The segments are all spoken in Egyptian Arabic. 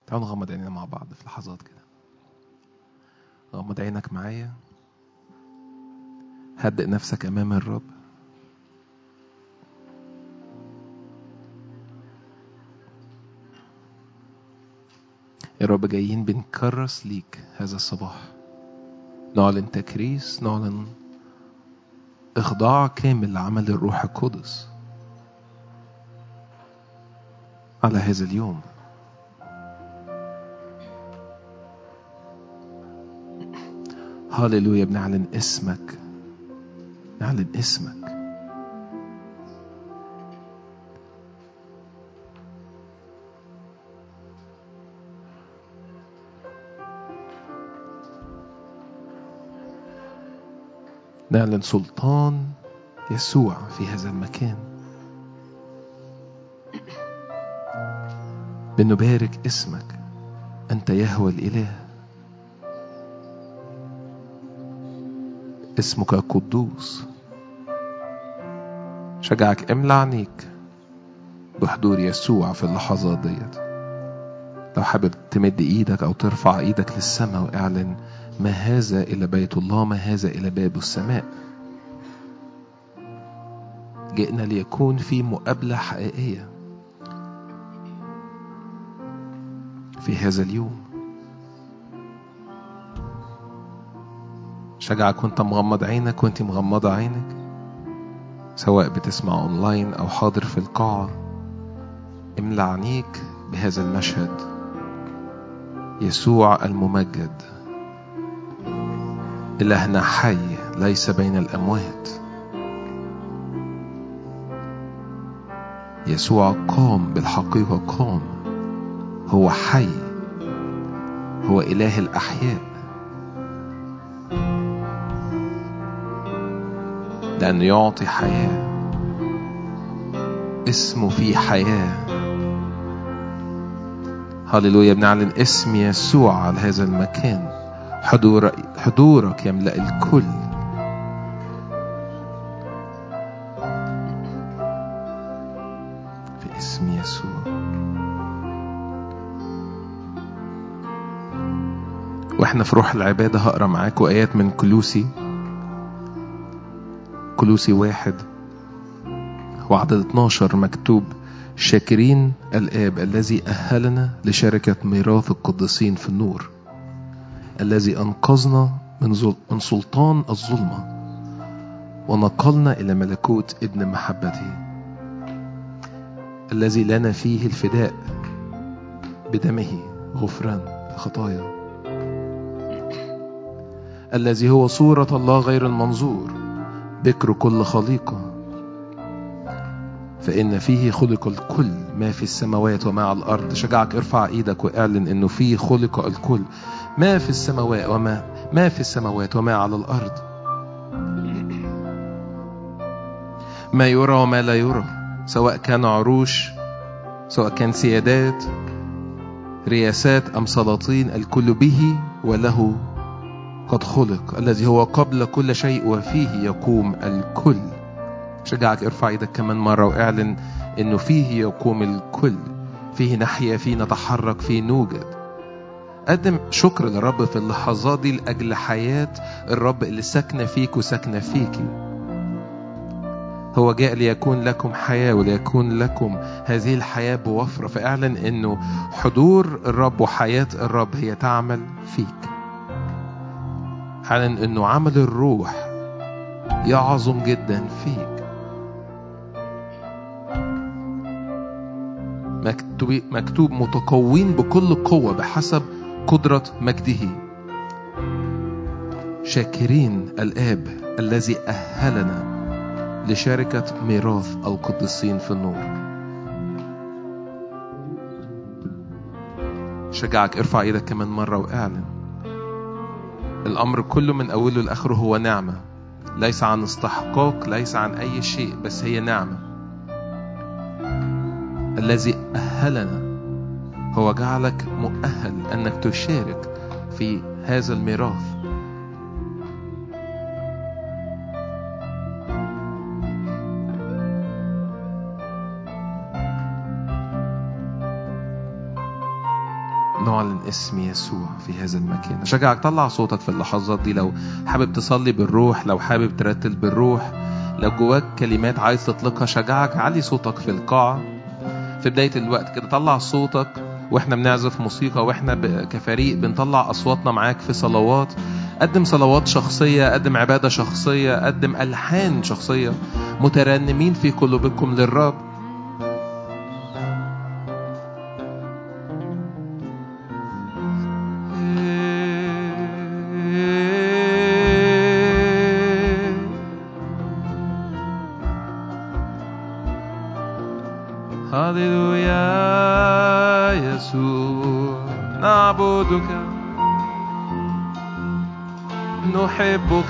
تعالوا نغمض عينينا مع بعض في لحظات كده غمض عينك معايا هدئ نفسك أمام الرب يا رب جايين بنكرس ليك هذا الصباح نعلن تكريس نعلن إخضاع كامل لعمل الروح القدس على هذا اليوم هاليلويا بنعلن اسمك نعلن اسمك نعلن سلطان يسوع في هذا المكان بنبارك اسمك أنت يهوى الإله اسمك قدوس شجعك املى عينيك بحضور يسوع في اللحظات ديت لو حابب تمد ايدك او ترفع ايدك للسماء واعلن ما هذا الى بيت الله ما هذا الى باب السماء جئنا ليكون في مقابله حقيقيه في هذا اليوم شجعك وانت مغمض عينك وانت مغمضة عينك سواء بتسمع اونلاين او حاضر في القاعة املى عينيك بهذا المشهد يسوع الممجد إلهنا حي ليس بين الأموات يسوع قام بالحقيقة قام هو حي هو إله الأحياء لأنه يعطي حياة اسمه فيه حياة هللويا بنعلن اسم يسوع على هذا المكان حضور حضورك يملأ الكل في اسم يسوع واحنا في روح العبادة هقرا معاكم آيات من كلوسي كلوسي واحد وعدد 12 مكتوب شاكرين الآب الذي أهلنا لشركة ميراث القديسين في النور الذي أنقذنا من, زل... من سلطان الظلمة ونقلنا إلى ملكوت ابن محبته الذي لنا فيه الفداء بدمه غفران الخطايا الذي هو صورة الله غير المنظور بكر كل خليقة فإن فيه خلق الكل ما في السماوات وما على الأرض شجعك ارفع إيدك واعلن إنه فيه خلق الكل ما في السماوات وما ما في السماوات وما على الأرض ما يرى وما لا يرى سواء كان عروش سواء كان سيادات رياسات أم سلاطين الكل به وله قد خلق الذي هو قبل كل شيء وفيه يقوم الكل شجعك ارفع ايدك كمان مرة واعلن انه فيه يقوم الكل فيه نحيا فيه نتحرك فيه نوجد قدم شكر للرب في اللحظات دي لأجل حياة الرب اللي ساكنة فيك وساكنة فيكي هو جاء ليكون لكم حياة وليكون لكم هذه الحياة بوفرة فاعلن انه حضور الرب وحياة الرب هي تعمل فيك اعلن انه عمل الروح يعظم جدا فيك مكتوب, مكتوب متقوين بكل قوة بحسب قدرة مجده شاكرين الآب الذي أهلنا لشركة ميراث القديسين في النور شجعك ارفع ايدك كمان مرة واعلن الأمر كله من أوله لآخره هو نعمة ليس عن استحقاق ليس عن أي شيء بس هي نعمة الذي أهلنا هو جعلك مؤهل أنك تشارك في هذا الميراث نعلن اسم يسوع في هذا المكان أشجعك طلع صوتك في اللحظات دي لو حابب تصلي بالروح لو حابب ترتل بالروح لو جواك كلمات عايز تطلقها شجعك علي صوتك في القاعة في بداية الوقت كده طلع صوتك واحنا بنعزف موسيقى واحنا كفريق بنطلع أصواتنا معاك في صلوات قدم صلوات شخصية قدم عبادة شخصية قدم ألحان شخصية مترنمين في قلوبكم للرب نحبك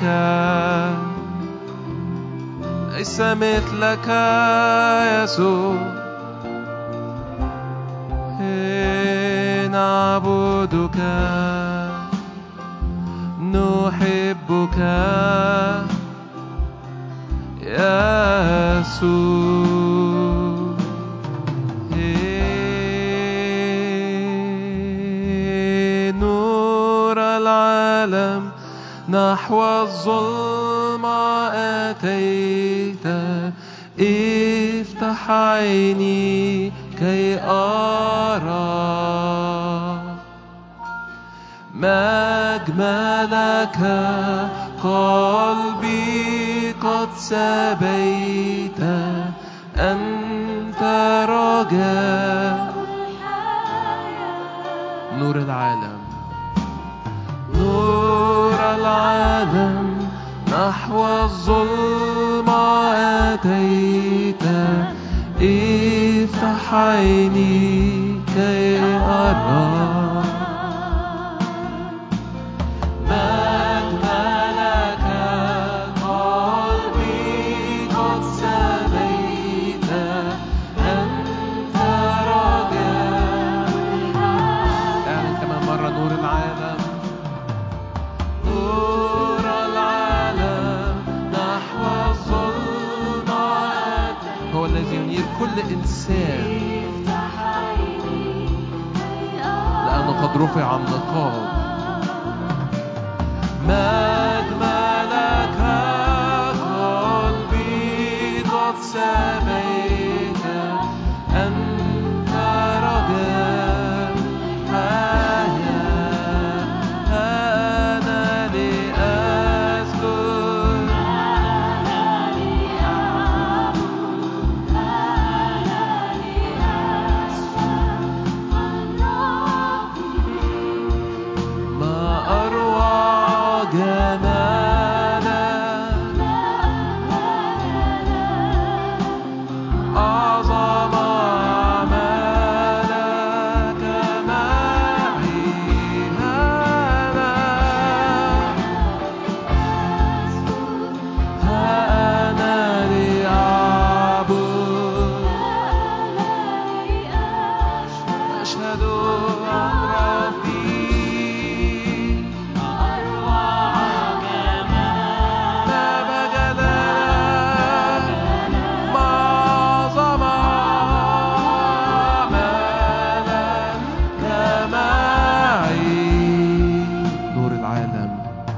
ليس مثلك يسوع نعبدك نحبك يسوع نور العالم نحو الظلم أتيت افتح عيني كي أرى ما أجملك قلبي قد سبيت أنت رجاء نور العالم نور العالم نحو الظلم أتيت افتح عيني كي أرى قد رفع النقاب ما أجملك قلبي قد سميت أنت رجاء حياة أنا لأسكن ما أروع جمالك أعظم أعمالك معي هذا ها أنا لأعبد أشهد عن ربي ما بجلالك ما أعظم أعمالك معي نور العالم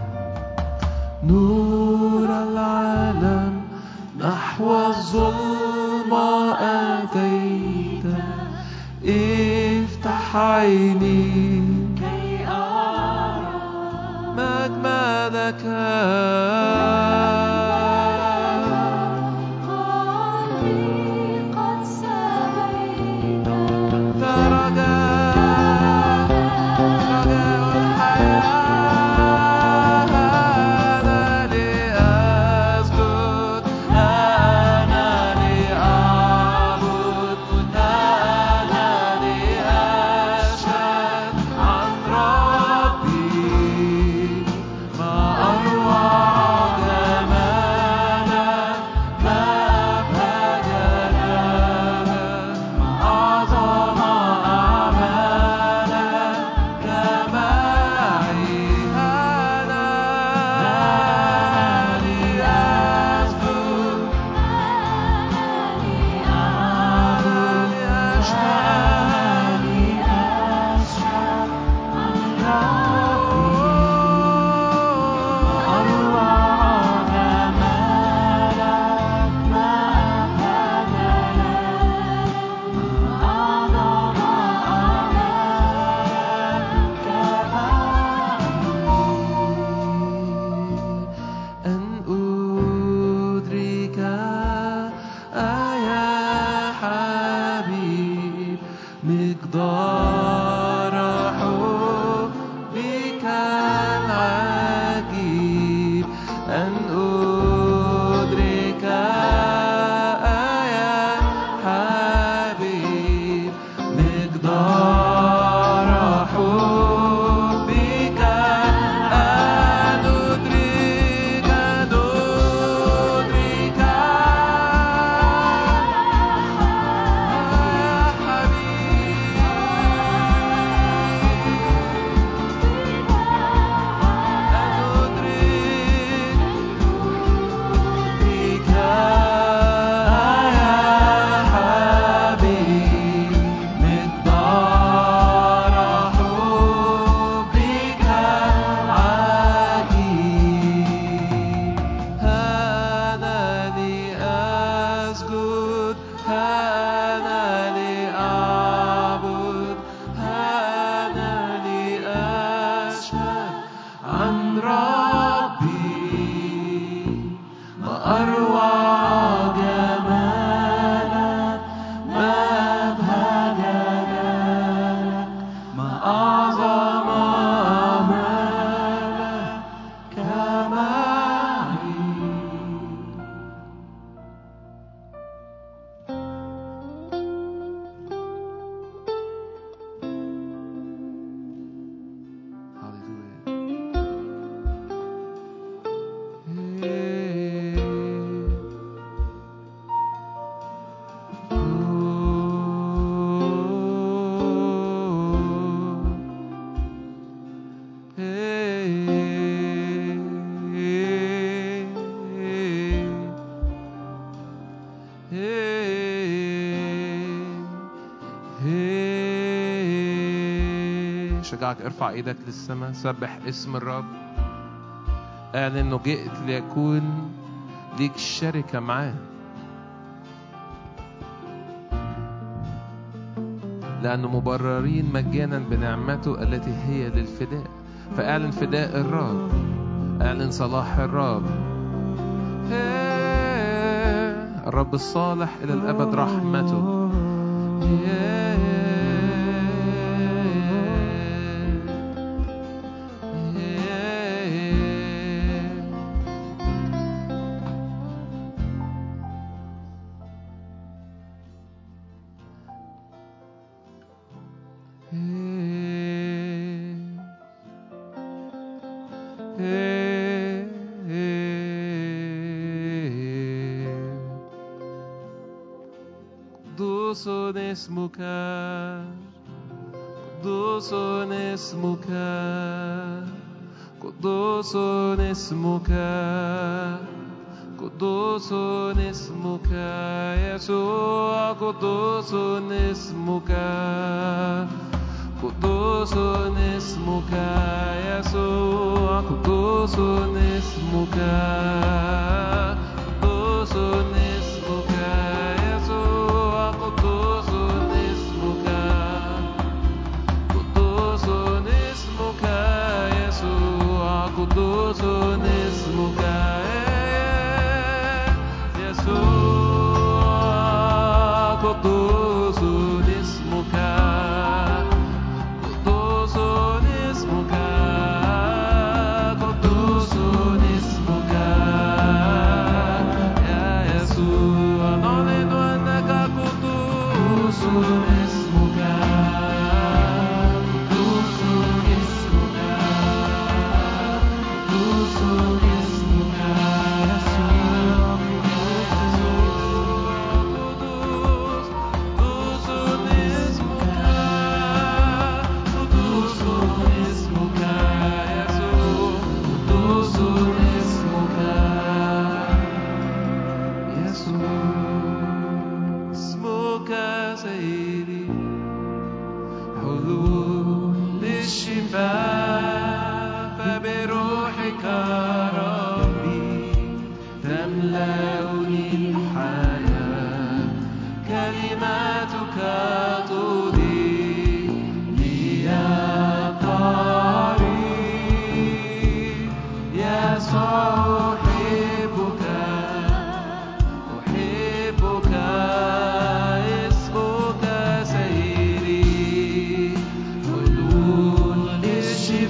نور العالم نحو الظلم أتيت افتح عيني ما أجملك أنت رجاء رجاء الحياة أنا لأسجد أنا لأعبد أنا لأشهد عن ربي ما أروع أشجعك ارفع ايدك للسماء سبح اسم الرب اعلن انه جئت ليكون ليك شركة معاه لأنه مبررين مجانا بنعمته التي هي للفداء فاعلن فداء الرب اعلن صلاح الرب الرب الصالح إلى الأبد رحمته اسمك قدوس اسمك قدوس اسمك قدوس اسمك يسوع قدوس اسمك قدوس اسمك يسوع قدوس اسمك قدوس اسمك يسوع قدوس اسمك قدوس اسمك يسوع قدوس اسمك يسوع قدوس اسمك قدوس اسمك قدوس اسمك يا يسوع نعلن انك قدوس اسمك قدوس اسمك قدوس اسمك يسوع قدوس قدوس اسمك قدوس اسمك يسوع قدوس اسمك يسوع اسمك سيدي حلول للشفاء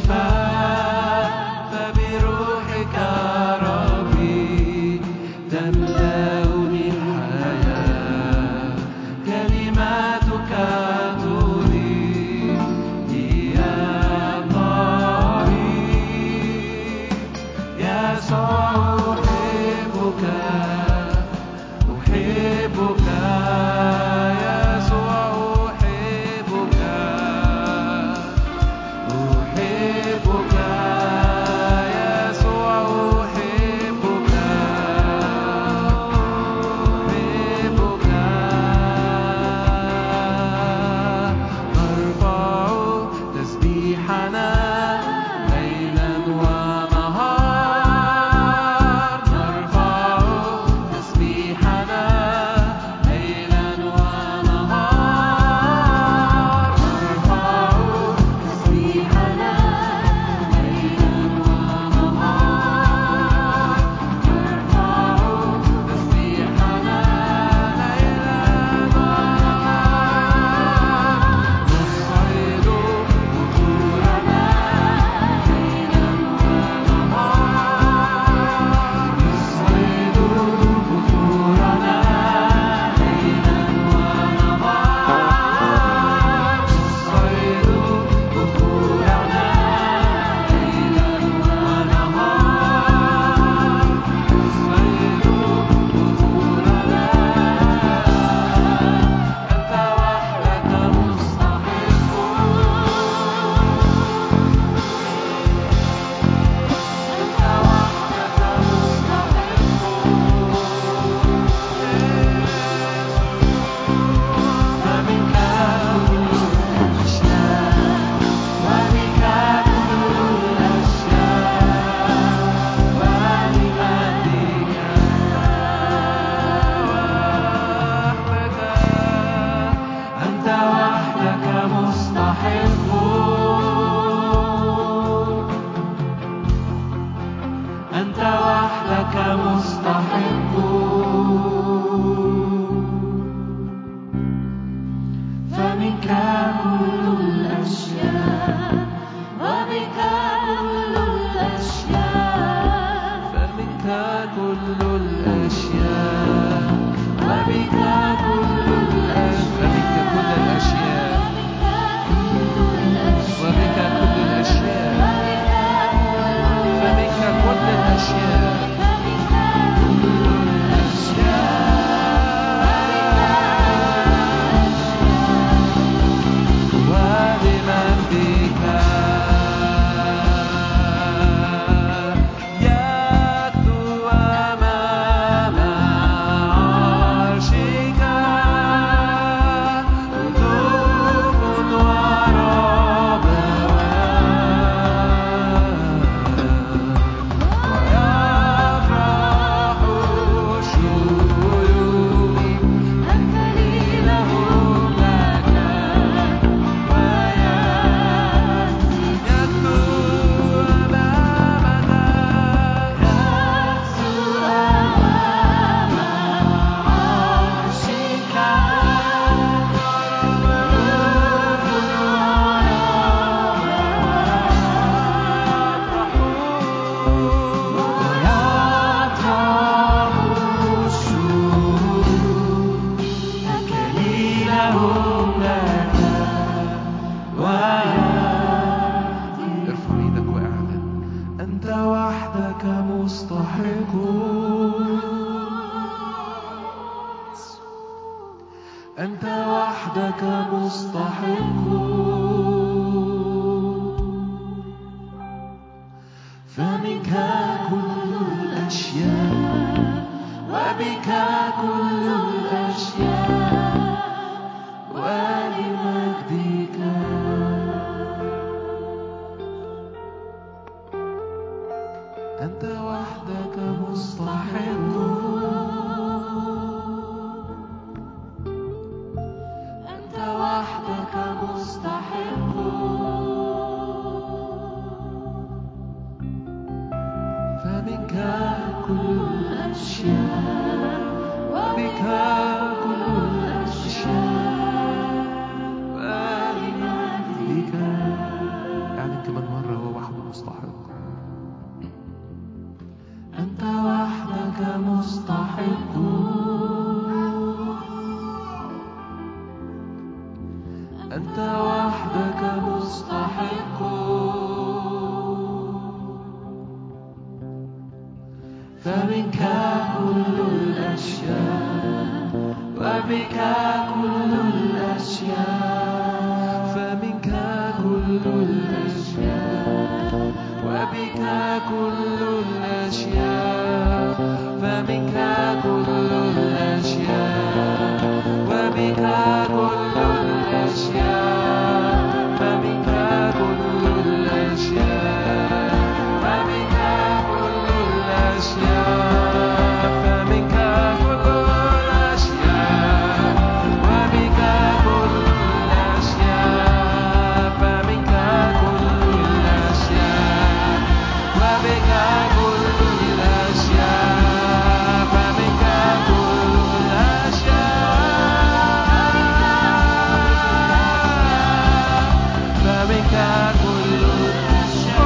كمان مرة فمنك كل الأشياء وبك كل الأشياء فمنك كل الأشياء وبك كل الأشياء فمنك كل الأشياء وبك كل الأشياء فمنك كل الأشياء وبك كل الأشياء فمنك كل الأشياء وبك كل الأشياء فمنك كل الأشياء وبك كل الأشياء فمنك كل الأشياء فمنك كل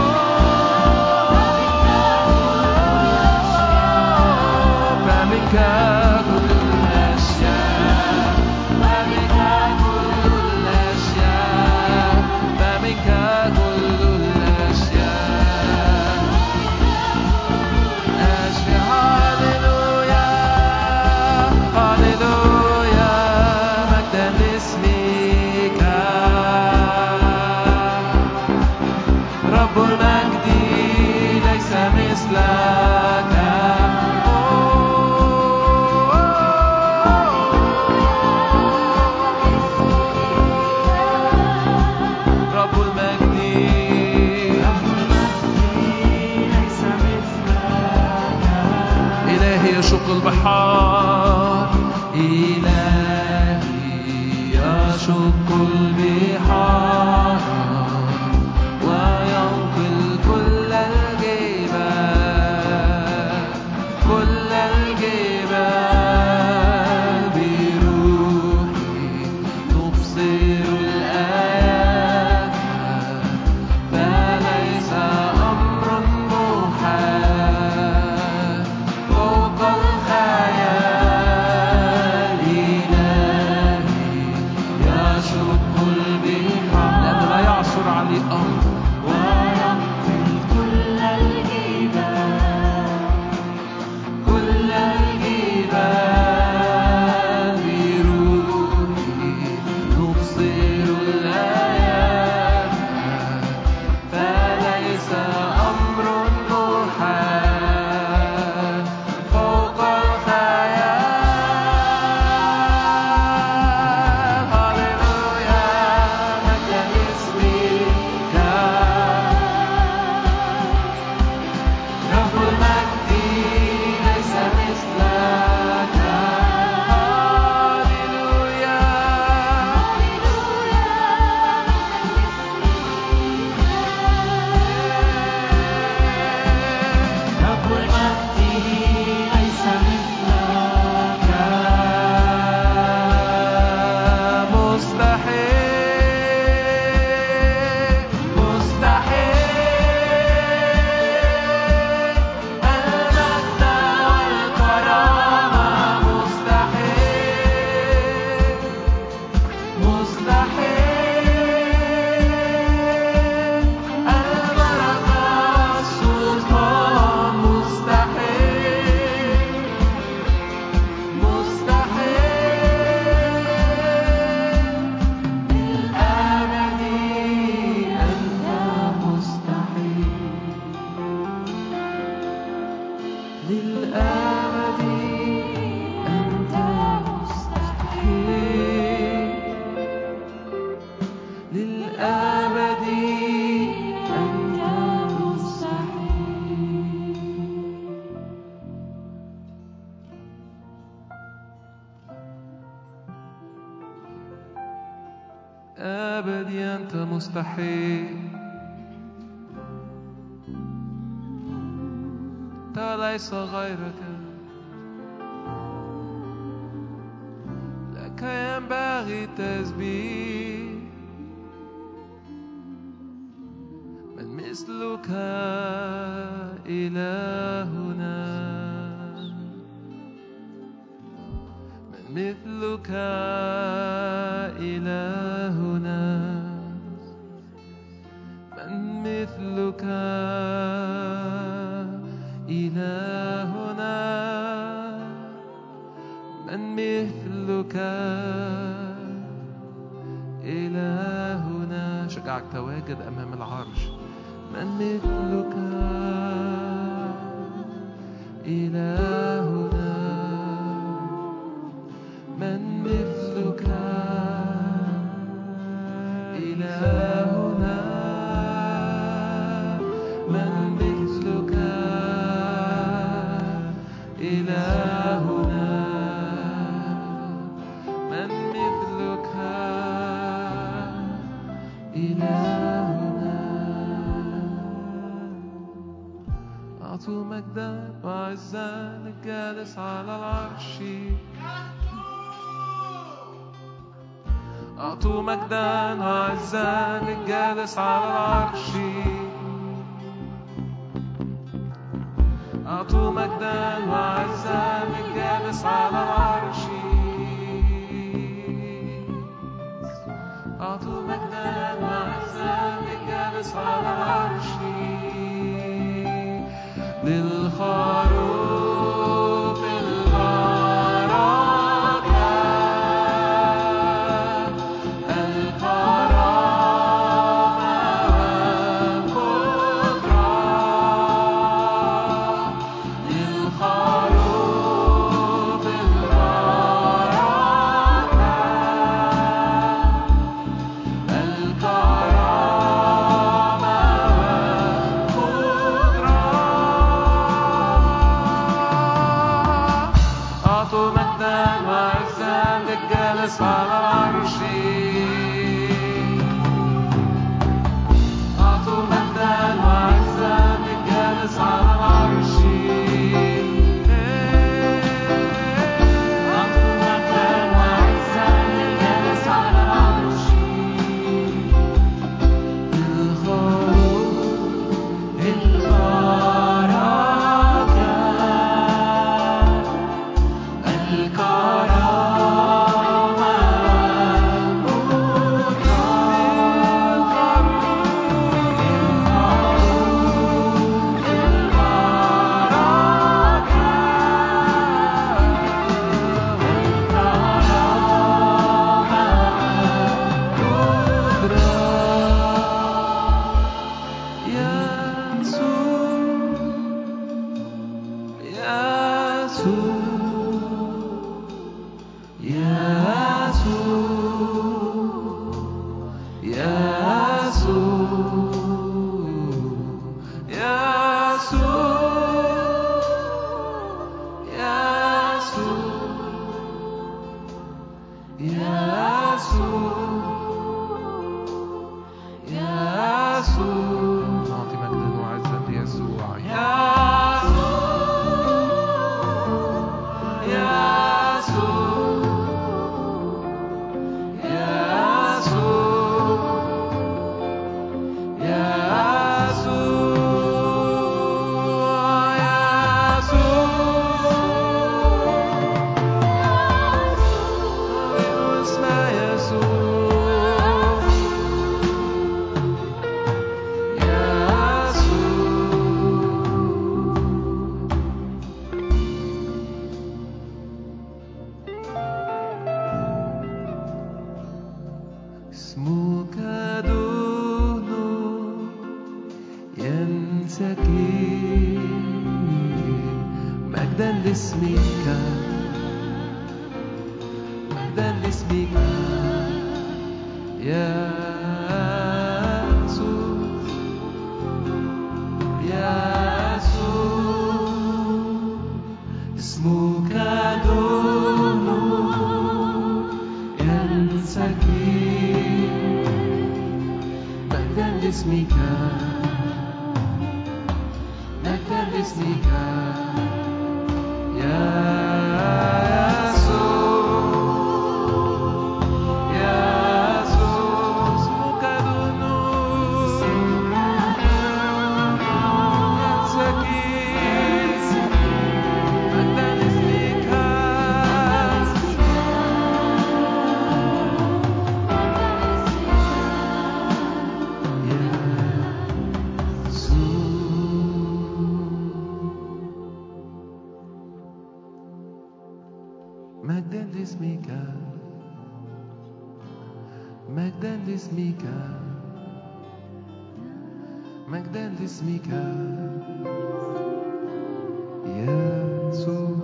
فمنك كل الأشياء فمنك كل الأشياء فمنك كل الأشياء أشياء هاليلويا هاليلويا مجدا لاسمك رب المجد ليس مثلك رب المجد ليس مثلك إلهي يشق البحار إلهي يشق البحار وينقل كل الجبال كل الجبال بروحي نبصر الآيات فليس أمر محال فوق الخيال إلهي يشق البحار لأنه لا يعثر عليه أمر وينقل كل الجبال كل الجبال بروحي نبصر الآيات فليس أمر محال فوق الخيال هللويا مجدا لاسمك رب المجد ليس مثلك هللويا رب المجد ليس مثلك مستحيل مستحيل المجد والكرامة مستحيل مستحيل البركة والسلطان مستحيل مستحيل للأبد أنت مستحيل للأبد أنت مستحيل للأبد أنت مستحيل أبدي أنت مستحيل أنت ليس غيرك لك ينبغي التسبيح من مثلك إلهنا من مثلك إلهنا من مثلك إلهنا نتمجد أمام العرش من مثلك إلهنا من مثلك إلهنا من مثلك إلهنا من مثلك إلهنا أعطوا مجدا وعزا للجالس على العرش أعطوا مجدا وعزا للجالس على العرش أعطوا مجدا وعزا للجالس على العرش أعطوا مجدا وعزا للجالس على العرش للخروف البركة الكرامة والقدرة للخروف البركة الكرامة والقدرة أعطوا مجدا وعزا للجالس على العرش أعطوا مجدا وعزا للجالس على العرش أعطوا مجدا وعزا للجالس على العرش الخروف البركة الكرامة نعطي مجدا وعزا ليسوع اسمك دهن ينسكي مجدا لاسمك مجدا لاسمك يا يسوع يا يسوع اسمك دهن ينسكي مجدا لاسمك مجدا لاسمك يا يسوع يا يسوع اسمك دهن ينسكي مجدا لاسمك مجدا لاسمك مجدا لاسمك مجدا لاسمك يسوع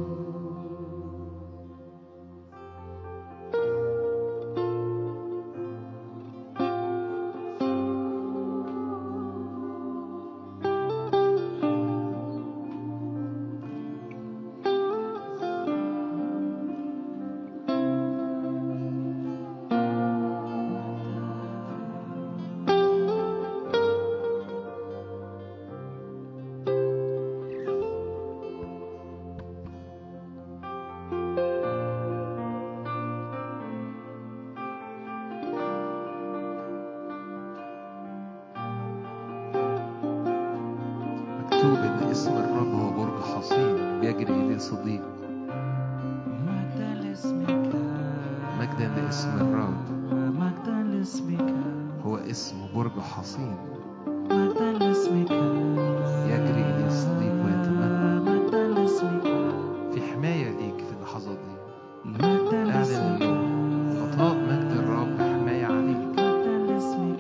مكتوب ان اسم الرب هو برج حصين بيجري اليه صديق مجدا لاسمك مجدا لاسم الرب مجدا لاسمك هو اسمه برج حصين مجدا لاسمك يجري اليه الصديق ويتمنى مجدا لاسمك في حمايه ليك في اللحظات دي مجدا اعلن لاسمك انه غطاء مجد الرب حمايه عليك مجدا لاسمك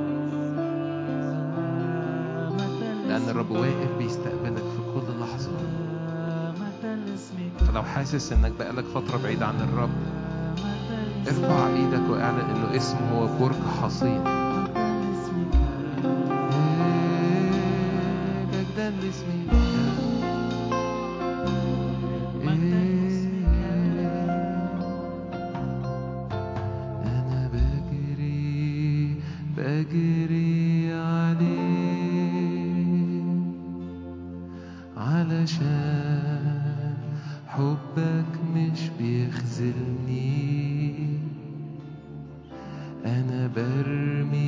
مجدا لان الرب لاسمك. واقف بيستقبلك في كل لحظه مجدا لاسمك فلو حاسس انك بقالك فتره بعيد عن الرب مجدا لاسمك ارفع ايدك واعلن انه اسمه هو برج حصين مجدا لاسمك مجدا لاسمك أنا بجري بجري عليك علشان حبك مش بيخذلني أنا برمي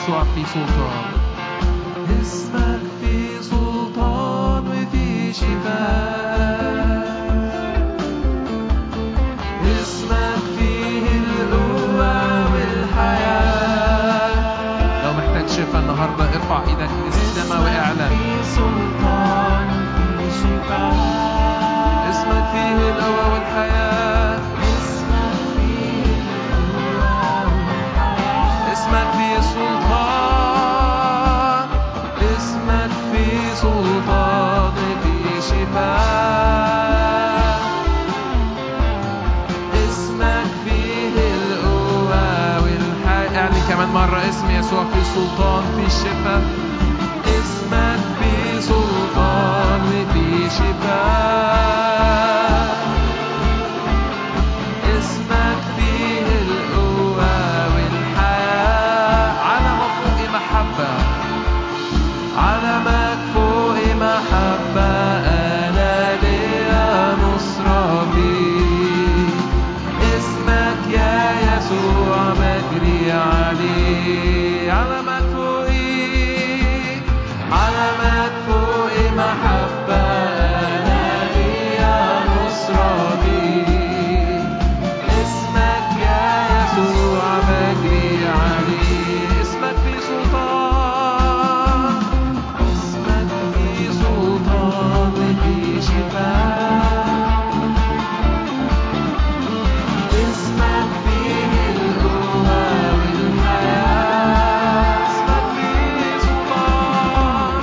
يسوع في سلطان اسمك في سلطان وفي شفاء اسمك فيه القوة والحياة لو محتاج شفاء النهاردة ارفع ايدك للسماء واعلن في سلطان في شفاء اسمك فيه القوة والحياة اسمك فيه القوة والحياة اسمك فيه سلطان اسمك فيه سلطان في شفاء اسمك فيه القوة والحياة اعلن كمان مرة اسم يسوع فيه سلطان في الشفاء اسمك فيه سلطان وفي شفاء اسمك فيه القوة والحياة علمك فوق محبة علمك فوق محبة أنا ليا نصرة فيك اسمك يا يسوع بجري عليه علمك فوقي علمك فوق محبة أنا ليا نصرة فيك اسمك يا يسوع بجري عليه اسمك في سلطان اسمك في سلطان وفي شفاء اسمك فيه القوة والحياة اسمك فيه سلطان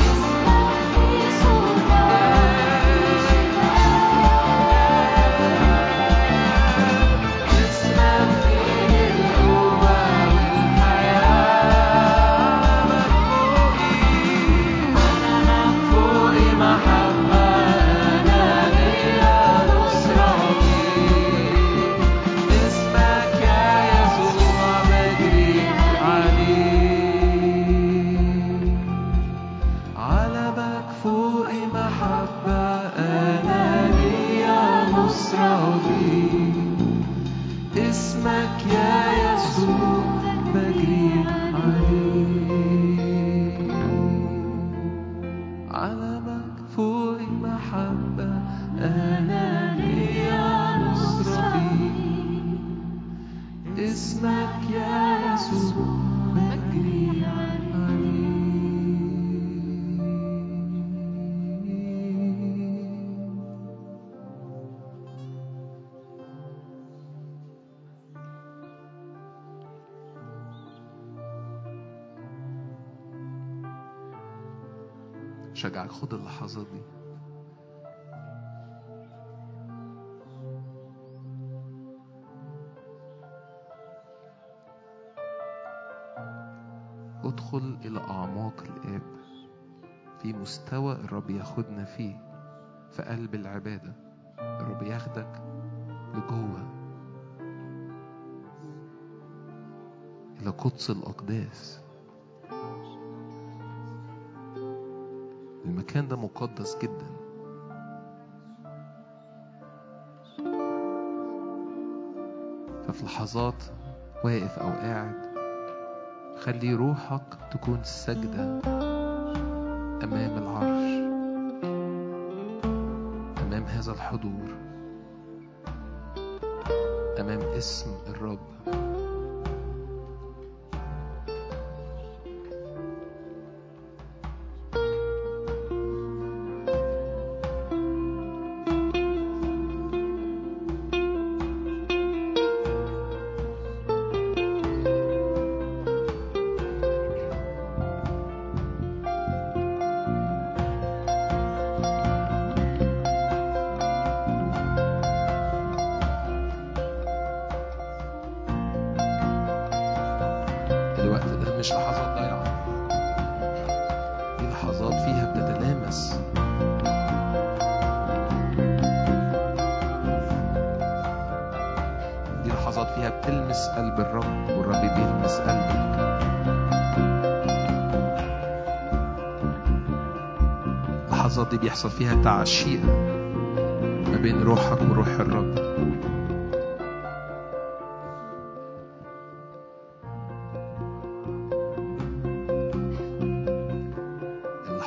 اسمك فيه القوة والحياة مدفوقي فوقي محبة أنا ليا نصرة فيك اسمك يا يسوع بجري عليه علمك فوقي محبة أنا ليا نصرة فيك اسمك يا يسوع بجري عليه علمك فوقي محبة أنا ليا نصرة فيك اسمك يا يسوع بجري عليه شجعك خد اللحظات دي ادخل إلى أعماق الآب في مستوى الرب ياخدنا فيه في قلب العبادة الرب ياخدك لجوه إلى قدس الأقداس المكان ده مقدس جدا ففي لحظات واقف أو قاعد خلي روحك تكون سجدة أمام العرش أمام هذا الحضور أمام اسم الرب الوقت ده مش لحظات ضايعة دي لحظات فيها بتتلامس دي لحظات فيها بتلمس قلب الرب والرب بيلمس قلبك اللحظات دي بيحصل فيها تعشيق ما بين روحك وروح الرب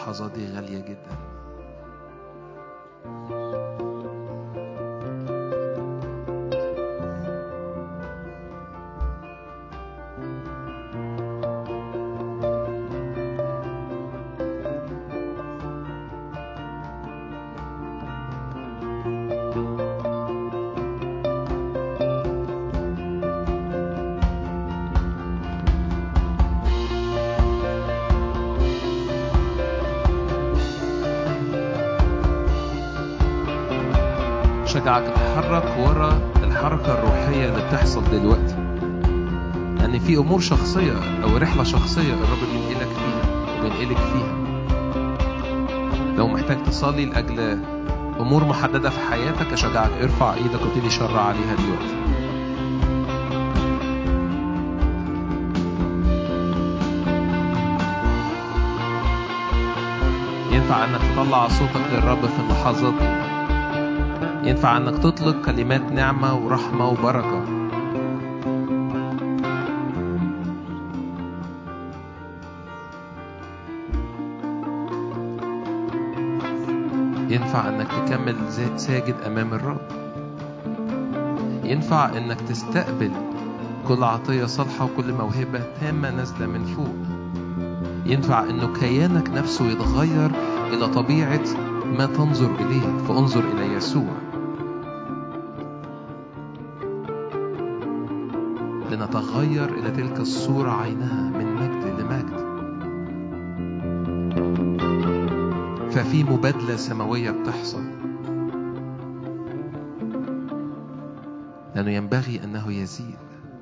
اللحظات دي غالية جدا شجعك تتحرك ورا الحركة الروحية اللي بتحصل دلوقتي يعني في أمور شخصية أو رحلة شخصية الرب بينقلك فيها وبينقلك فيها لو محتاج تصلي لأجل أمور محددة في حياتك أشجعك ارفع إيدك وابتدي شرع عليها دلوقتي ينفع انك تطلع صوتك للرب في اللحظات دي ينفع انك تطلق كلمات نعمة ورحمة وبركة ينفع انك تكمل زي- ساجد امام الرب ينفع انك تستقبل كل عطية صالحة وكل موهبة تامة نازلة من فوق ينفع انه كيانك نفسه يتغير الى طبيعة ما تنظر اليه فانظر الى يسوع لنتغير الى تلك الصورة عينها من مجد لمجد ففي مبادلة سماوية بتحصل لأنه ينبغي أنه يزيد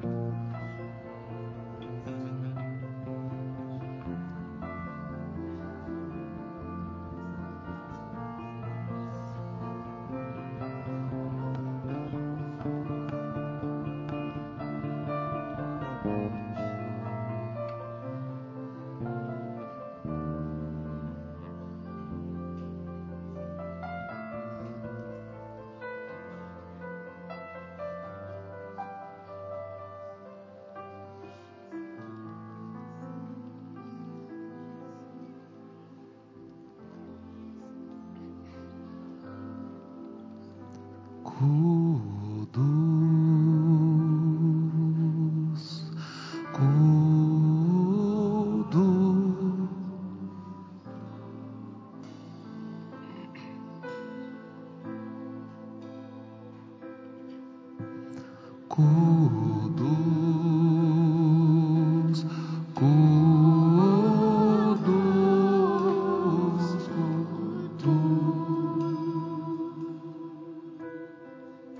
قدوس قدوس قدوس قدوس قدوس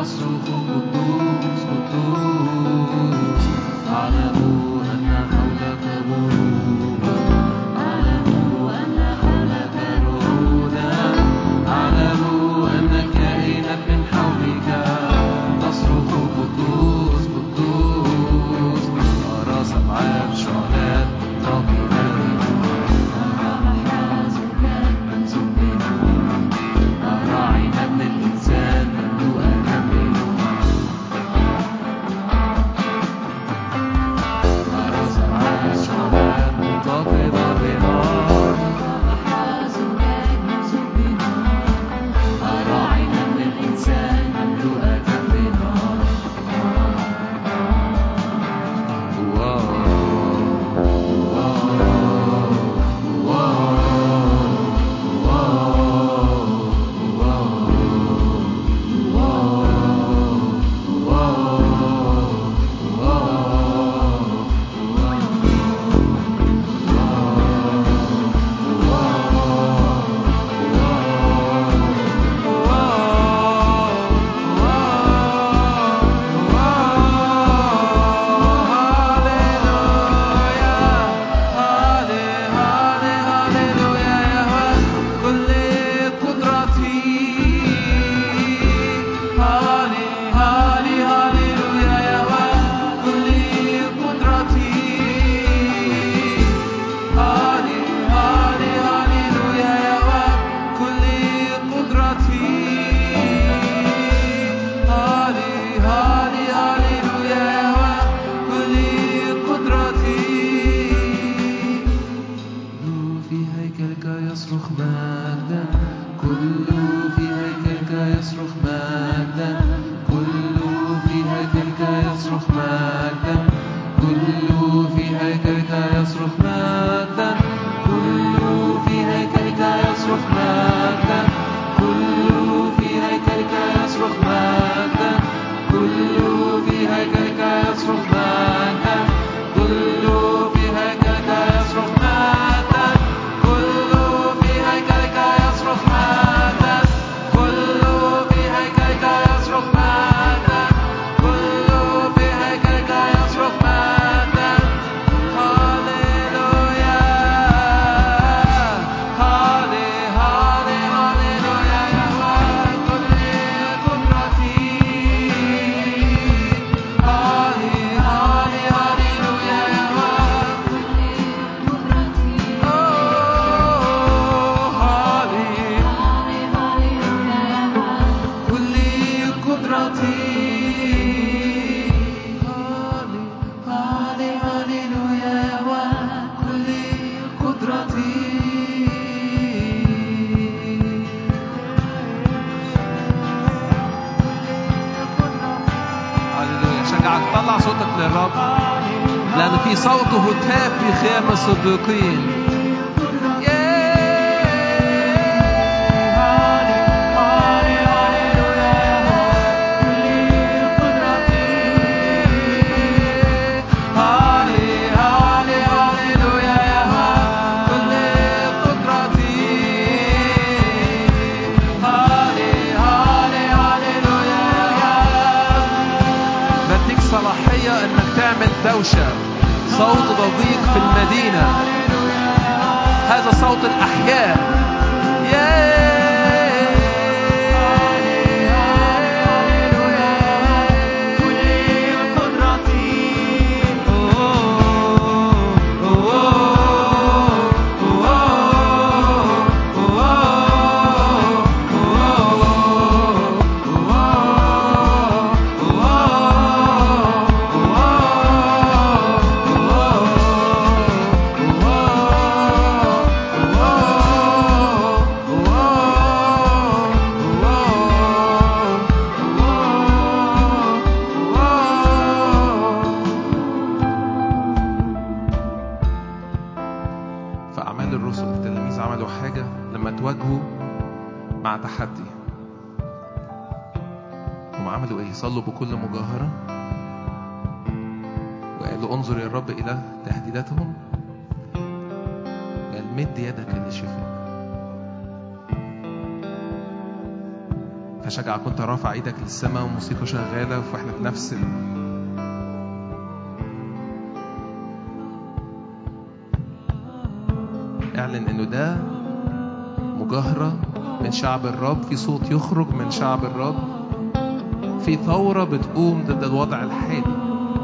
نصرخ قدوس قدوس اعلموا ان حولك غروبا اعلموا ان حولك رعودا اعلموا ان كائنات من حولك تصرخ قدوس قدوس أرى سبعات شعلات راكبات أرى عين ابن الإنسان مملوءة بالنور أرى سبعات شعلات منتقدة بنار أرى عين ابن الإنسان مملوءة بنار هالي هالي هاليلويا يا رب كل قدرتي كل في هيكلك يصرخ مجدا كل في هيكلك يصرخ مجدا كل في هيكلك يصرخ مجدا كل في هيكلك يصرخ مجدا كل في هيكلك يصرخ مجدا كل في هيكلك يصرخ مجدا كل في هيكلك يصرخ مجدا كل في هيكلك يصرخ مجدا كل في هيكلك يصرخ مجدا كل في هيكلك يصرخ مجدا كل في هيكلك يصرخ مجدا هاليلويا هالي هالي هاليلويا يا رب كل قدرتي هالي هالي هاليلويا يا رب أوه، هالي كل قدرتي هالي هالي هاليلويا يا رب كل قدرتي هاليلويا شجعك طلع صوتك للرب لأن في صوت هتاف في خيام الصديقين هالي هالي هاليلويا يا رب كل قدرتي هالي هالي هاليلويا يا رب بديك صلاحية انك تعمل دوشة صوت ضجيج في المدينة هذا صوت الأحياء في أعمال الرسل التلاميذ عملوا حاجة لما تواجهوا مع تحدي هم عملوا ايه؟ صلوا بكل مجاهرة وقالوا انظر يا رب إلى تهديداتهم قال مد يدك للشفاء هشجعك وانت رافع ايدك للسماء والموسيقى شغالة واحنا في نفس ال... اعلن انه ده مجاهرة من شعب الرب في صوت يخرج من شعب الرب في ثورة بتقوم ضد الوضع الحالي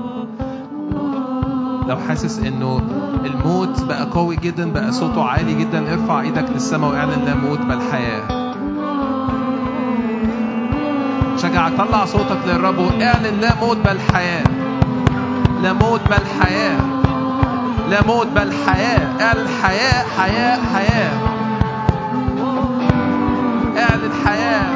لو حاسس انه الموت بقى قوي جدا بقى صوته عالي جدا ارفع ايدك للسماء واعلن لا موت بل حياه شجعك طلع صوتك للرب واعلن لا موت بل حياة لا موت بل حياة لا موت بل حياة اعلن حياة حياة حياة اعلن حياة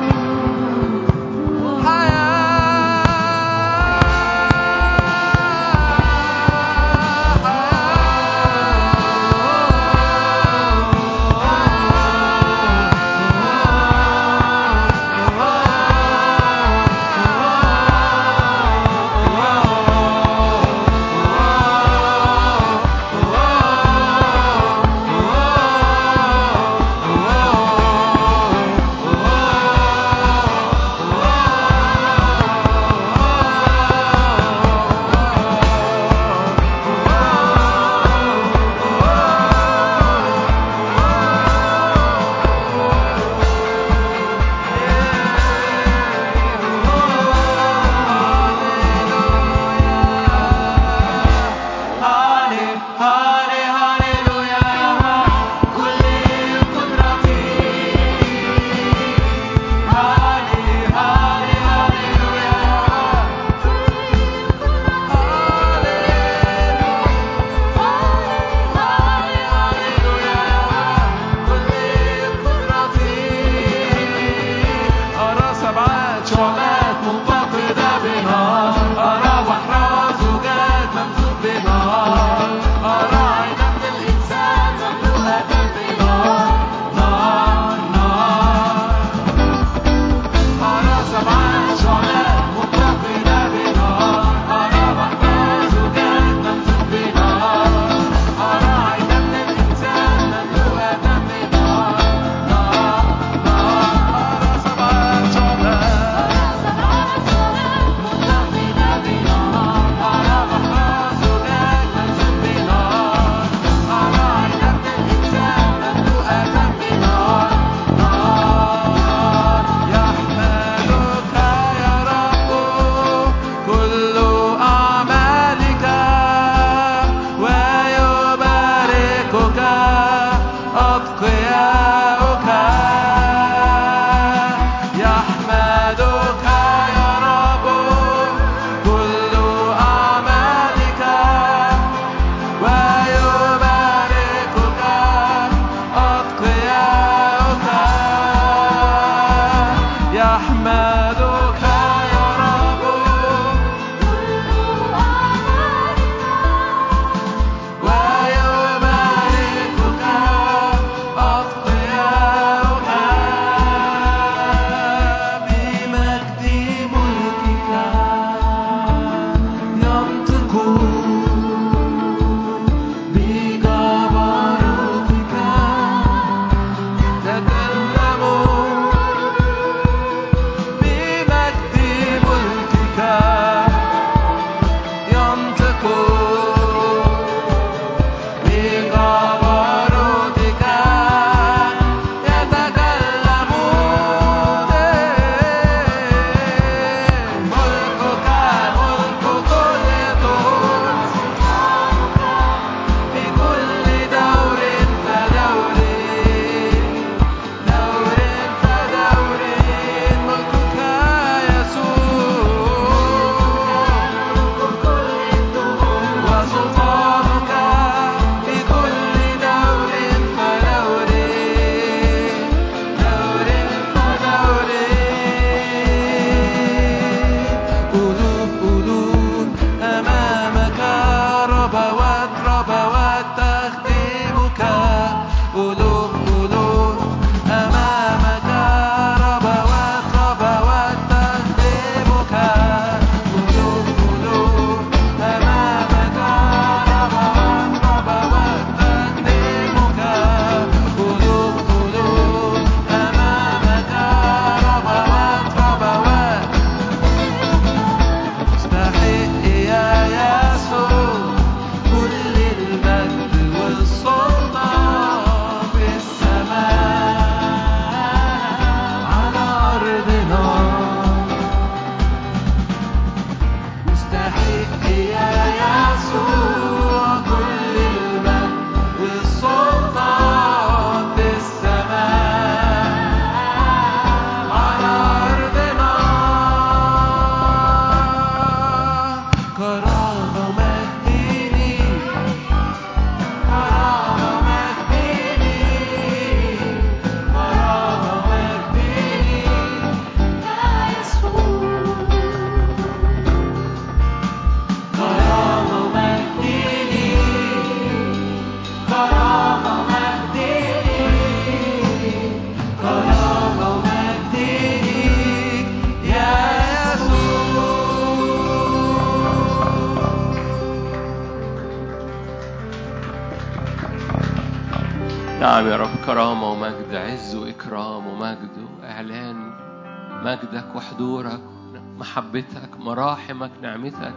عز وإكرام ومجد وإعلان مجدك وحضورك محبتك مراحمك نعمتك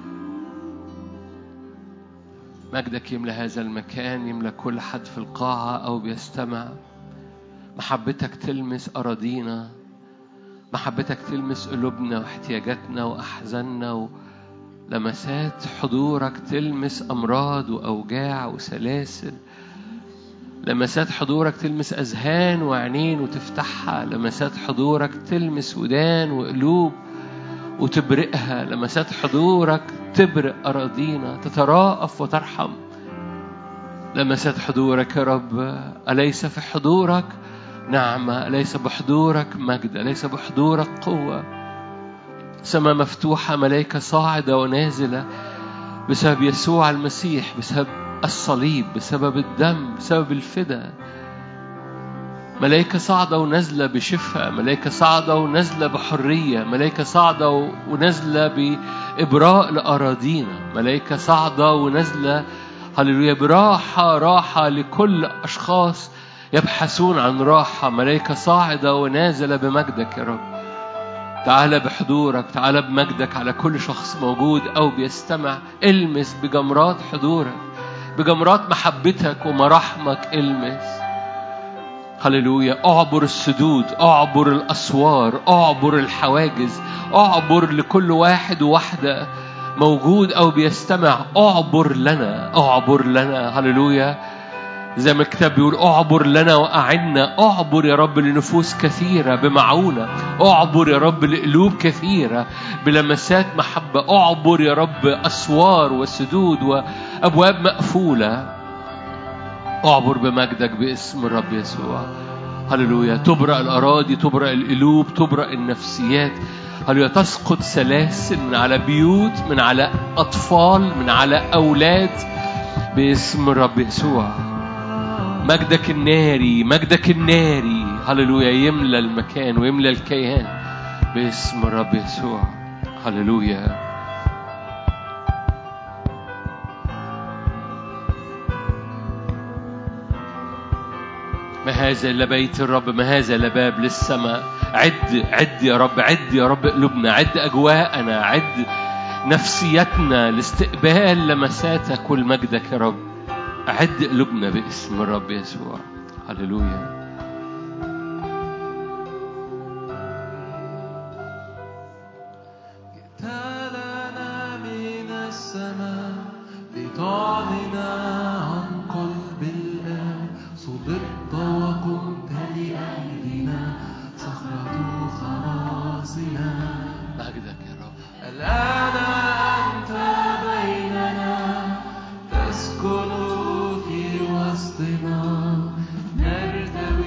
مجدك يملى هذا المكان يملى كل حد في القاعة أو بيستمع محبتك تلمس أراضينا محبتك تلمس قلوبنا واحتياجاتنا وأحزاننا ولمسات حضورك تلمس أمراض وأوجاع وسلاسل لمسات حضورك تلمس أذهان وعينين وتفتحها لمسات حضورك تلمس ودان وقلوب وتبرئها لمسات حضورك تبرئ أراضينا تتراءف وترحم لمسات حضورك يا رب أليس في حضورك نعمة أليس بحضورك مجد أليس بحضورك قوة سماء مفتوحة ملائكة صاعدة ونازلة بسبب يسوع المسيح بسبب الصليب بسبب الدم بسبب الفدا ملائكة صاعدة ونازلة بشفاء ملائكة صاعدة ونازلة بحرية ملائكة صاعدة ونازلة بإبراء لأراضينا ملائكة صاعدة ونازلة هللويا براحة راحة لكل أشخاص يبحثون عن راحة ملائكة صاعدة ونازلة بمجدك يا رب تعالى بحضورك تعالى بمجدك على كل شخص موجود أو بيستمع المس بجمرات حضورك بجمرات محبتك ومراحمك المس هللويا اعبر السدود اعبر الاسوار اعبر الحواجز اعبر لكل واحد وواحده موجود او بيستمع اعبر لنا اعبر لنا هللويا زي ما الكتاب بيقول اعبر لنا واعنا اعبر يا رب لنفوس كثيره بمعونه اعبر يا رب لقلوب كثيره بلمسات محبه اعبر يا رب اسوار وسدود وابواب مقفوله اعبر بمجدك باسم الرب يسوع هللويا تبرأ الأراضي تبرأ القلوب تبرأ النفسيات هللويا تسقط سلاسل من على بيوت من على أطفال من على أولاد باسم الرب يسوع مجدك الناري مجدك الناري هللويا يملى المكان ويملى الكيان باسم الرب يسوع هللويا ما هذا إلا بيت الرب ما هذا إلا باب للسماء عد عد يا رب عد يا رب قلوبنا عد أجواءنا عد نفسيتنا لاستقبال لمساتك والمجدك يا رب عد قلوبنا باسم الرب يسوع هللويا جئت لنا من السماء لتعلن عن قلب الآب صدقت وقمت لأجلنا صخرة خلاصنا مجدك يا رب الآن أنت بيننا تسكن في وسطنا نرتب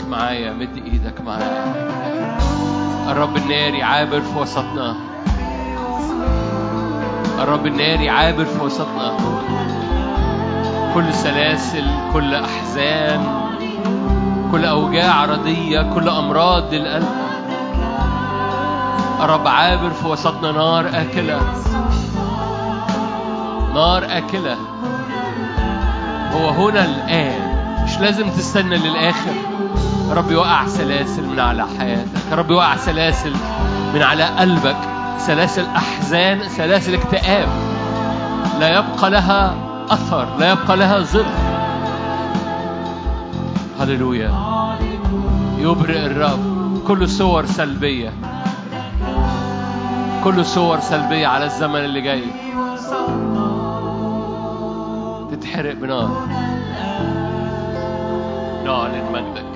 معايا مد ايدك معايا الرب الناري عابر في وسطنا الرب الناري عابر في وسطنا كل سلاسل كل احزان كل اوجاع رديه كل امراض للقلب الرب عابر في وسطنا نار اكله نار اكله هو هنا الان مش لازم تستنى للاخر رب يوقع سلاسل من على حياتك رب يوقع سلاسل من على قلبك سلاسل احزان سلاسل اكتئاب لا يبقى لها اثر لا يبقى لها ظل هللويا يبرئ الرب كل صور سلبيه كل صور سلبيه على الزمن اللي جاي تتحرق بنار نعلن مجدك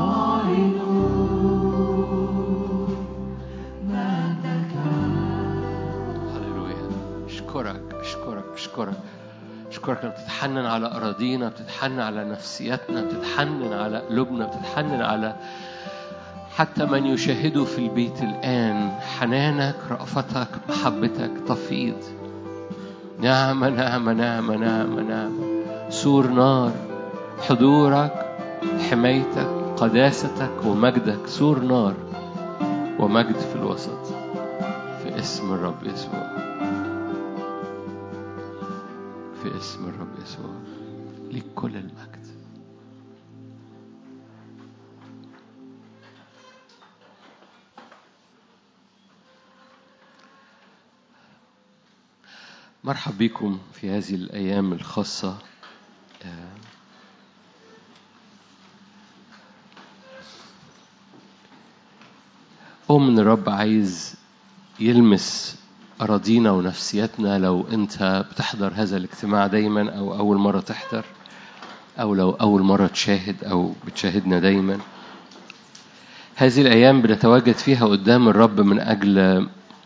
هللويا اشكرك اشكرك اشكرك اشكرك انك بتتحنن على اراضينا بتتحنن على نفسياتنا بتتحنن على قلوبنا بتتحنن على حتى من يشاهده في البيت الان حنانك رأفتك محبتك تفيض نعمة نعمة نعمة نعمة نعمة سور نار حضورك حمايتك قداستك ومجدك سور نار ومجد في الوسط في اسم الرب يسوع في اسم الرب يسوع ليك كل المجد مرحب بكم في هذه الأيام الخاصة آه، أؤمن الرب عايز يلمس أراضينا ونفسياتنا لو أنت بتحضر هذا الاجتماع دايما أو أول مرة تحضر أو لو أول مرة تشاهد أو بتشاهدنا دايما هذه الأيام بنتواجد فيها قدام الرب من أجل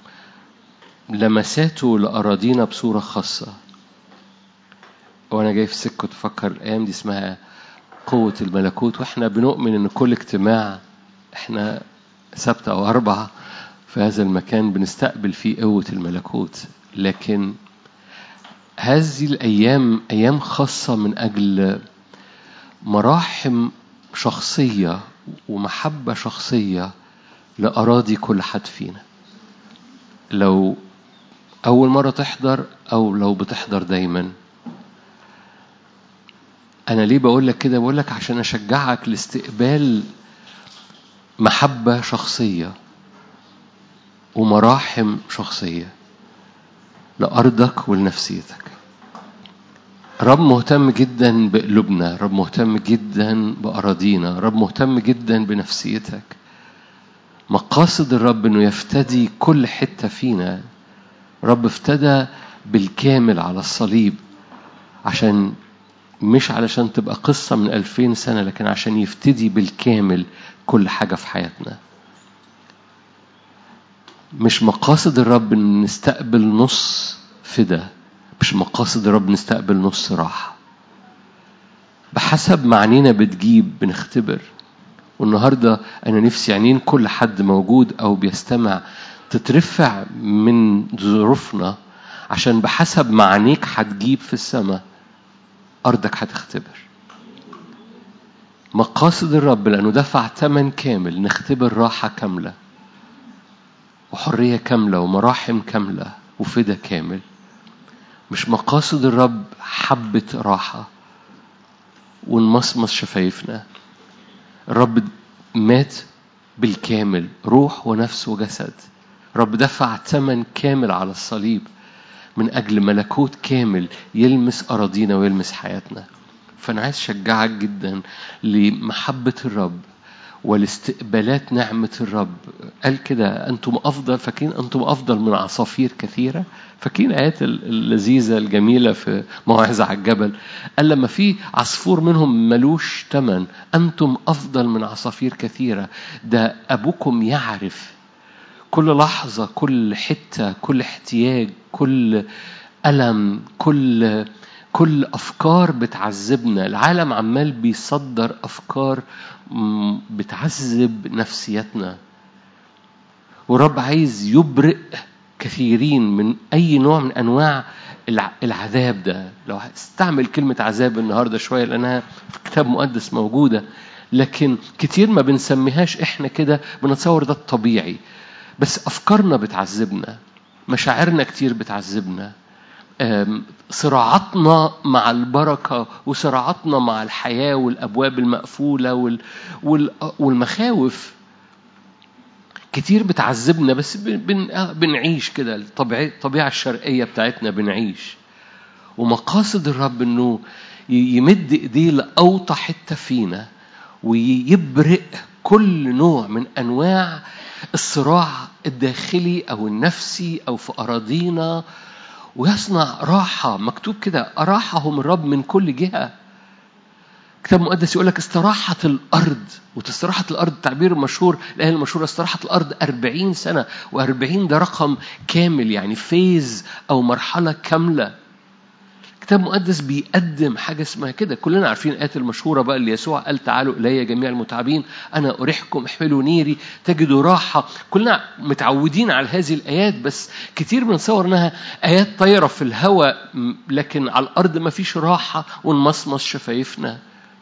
لمساته لأراضينا بصورة خاصة وأنا جاي في سكة تفكر الأيام دي اسمها قوة الملكوت وإحنا بنؤمن إن كل اجتماع إحنا سبت أو أربعة في هذا المكان بنستقبل فيه قوة الملكوت لكن هذه الأيام أيام خاصة من أجل مراحم شخصية ومحبة شخصية لأراضي كل حد فينا لو أول مرة تحضر أو لو بتحضر دايما أنا ليه بقول لك كده بقول لك عشان أشجعك لاستقبال محبة شخصية ومراحم شخصية لأرضك ولنفسيتك رب مهتم جدا بقلوبنا رب مهتم جدا بأراضينا رب مهتم جدا بنفسيتك مقاصد الرب انه يفتدي كل حتة فينا رب افتدى بالكامل على الصليب عشان مش علشان تبقى قصة من ألفين سنة لكن عشان يفتدي بالكامل كل حاجة في حياتنا مش مقاصد الرب ان نستقبل نص فدا مش مقاصد الرب نستقبل نص راحة بحسب معنينا بتجيب بنختبر والنهارده انا نفسي عينين كل حد موجود او بيستمع تترفع من ظروفنا عشان بحسب معانيك هتجيب في السماء ارضك هتختبر مقاصد الرب لانه دفع ثمن كامل نختبر راحه كامله وحريه كامله ومراحم كامله وفدا كامل مش مقاصد الرب حبه راحه ونمصمص شفايفنا الرب مات بالكامل روح ونفس وجسد رب دفع ثمن كامل على الصليب من أجل ملكوت كامل يلمس أراضينا ويلمس حياتنا فأنا عايز أشجعك جدا لمحبة الرب ولاستقبالات نعمة الرب قال كده أنتم أفضل فاكرين أنتم أفضل من عصافير كثيرة فاكرين آيات اللذيذة الجميلة في موعظة على الجبل قال لما في عصفور منهم ملوش تمن أنتم أفضل من عصافير كثيرة ده أبوكم يعرف كل لحظة كل حتة كل احتياج كل ألم كل كل أفكار بتعذبنا العالم عمال بيصدر أفكار مم، بتعذب نفسيتنا ورب عايز يبرئ كثيرين من أي نوع من أنواع الع- العذاب ده لو استعمل كلمة عذاب النهاردة شوية لأنها في كتاب مقدس موجودة لكن كتير ما بنسميهاش إحنا كده بنتصور ده الطبيعي بس أفكارنا بتعذبنا مشاعرنا كتير بتعذبنا آم، صراعاتنا مع البركة وصراعاتنا مع الحياة والأبواب المقفولة وال- وال- والمخاوف كتير بتعذبنا بس بن بن آه بنعيش كده الطبيعي الطبيعة الشرقية بتاعتنا بنعيش ومقاصد الرب انه ي- يمد ايديه لاوطى حته فينا ويبرئ كل نوع من انواع الصراع الداخلي او النفسي او في اراضينا ويصنع راحه مكتوب كده اراحهم الرب من كل جهه كتاب مقدس يقول لك استراحت الأرض وتستراحت الأرض تعبير مشهور الآية المشهورة استراحت الأرض أربعين سنة وأربعين ده رقم كامل يعني فيز أو مرحلة كاملة كتاب مقدس بيقدم حاجة اسمها كده كلنا عارفين الآيات المشهورة بقى اللي يسوع قال تعالوا إلي جميع المتعبين أنا أريحكم احملوا نيري تجدوا راحة كلنا متعودين على هذه الآيات بس كتير بنصور إنها آيات طايرة في الهواء م- لكن على الأرض ما فيش راحة ونمصمص شفايفنا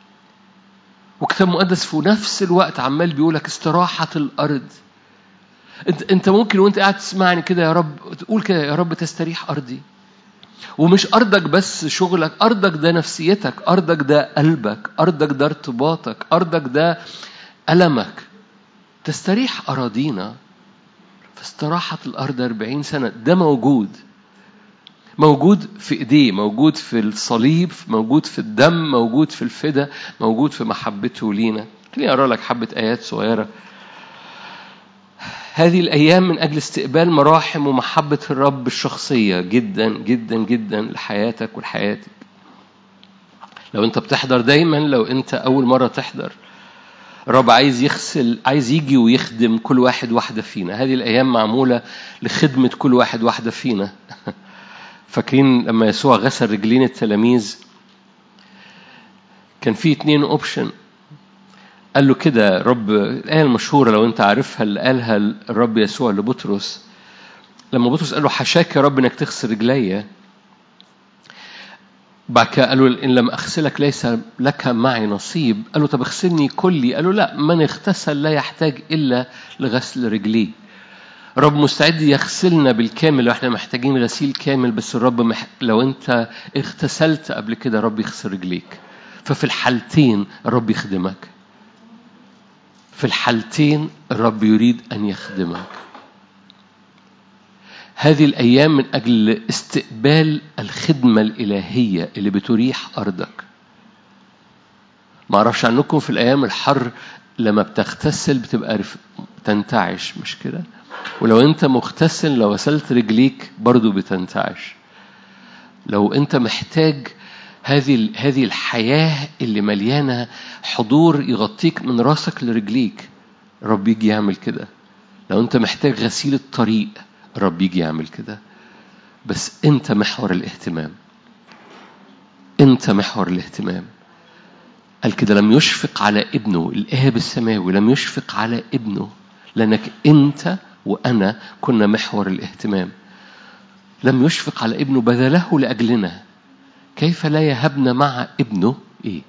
وكتاب مقدس في نفس الوقت عمال بيقولك استراحة الأرض انت انت ممكن وانت قاعد تسمعني كده يا رب تقول كده يا رب تستريح أرضي ومش أرضك بس شغلك أرضك ده نفسيتك أرضك ده قلبك أرضك ده ارتباطك أرضك ده ألمك تستريح أراضينا فاستراحت الأرض أربعين سنة ده موجود موجود في ايديه موجود في الصليب موجود في الدم موجود في الفدا موجود في محبته لينا خليني اقرا لك حبه ايات صغيره هذه الايام من اجل استقبال مراحم ومحبه الرب الشخصيه جدا جدا جدا لحياتك ولحياتك لو انت بتحضر دايما لو انت اول مره تحضر الرب عايز يغسل عايز يجي ويخدم كل واحد واحده فينا هذه الايام معموله لخدمه كل واحد واحده فينا فاكرين لما يسوع غسل رجلين التلاميذ كان في اتنين اوبشن قال له كده رب الآية المشهورة لو أنت عارفها اللي قالها الرب يسوع لبطرس لما بطرس قال له حشاك يا رب إنك تغسل رجليا بعد كده قال له إن لم أغسلك ليس لك معي نصيب قال له طب اغسلني كلي قال له لا من اغتسل لا يحتاج إلا لغسل رجليه رب مستعد يغسلنا بالكامل واحنا محتاجين غسيل كامل بس الرب مح... لو انت اغتسلت قبل كده رب يغسل رجليك ففي الحالتين الرب يخدمك في الحالتين الرب يريد ان يخدمك هذه الايام من اجل استقبال الخدمه الالهيه اللي بتريح ارضك ما اعرفش عنكم في الايام الحر لما بتغتسل بتبقى رف... تنتعش مش كده ولو انت مغتسل لو غسلت رجليك برضو بتنتعش لو انت محتاج هذه هذه الحياة اللي مليانة حضور يغطيك من راسك لرجليك رب يجي يعمل كده لو انت محتاج غسيل الطريق رب يجي يعمل كده بس انت محور الاهتمام انت محور الاهتمام قال كده لم يشفق على ابنه الآب السماوي لم يشفق على ابنه لأنك أنت وأنا كنا محور الاهتمام لم يشفق على ابنه بذله لأجلنا كيف لا يهبنا مع ابنه إيه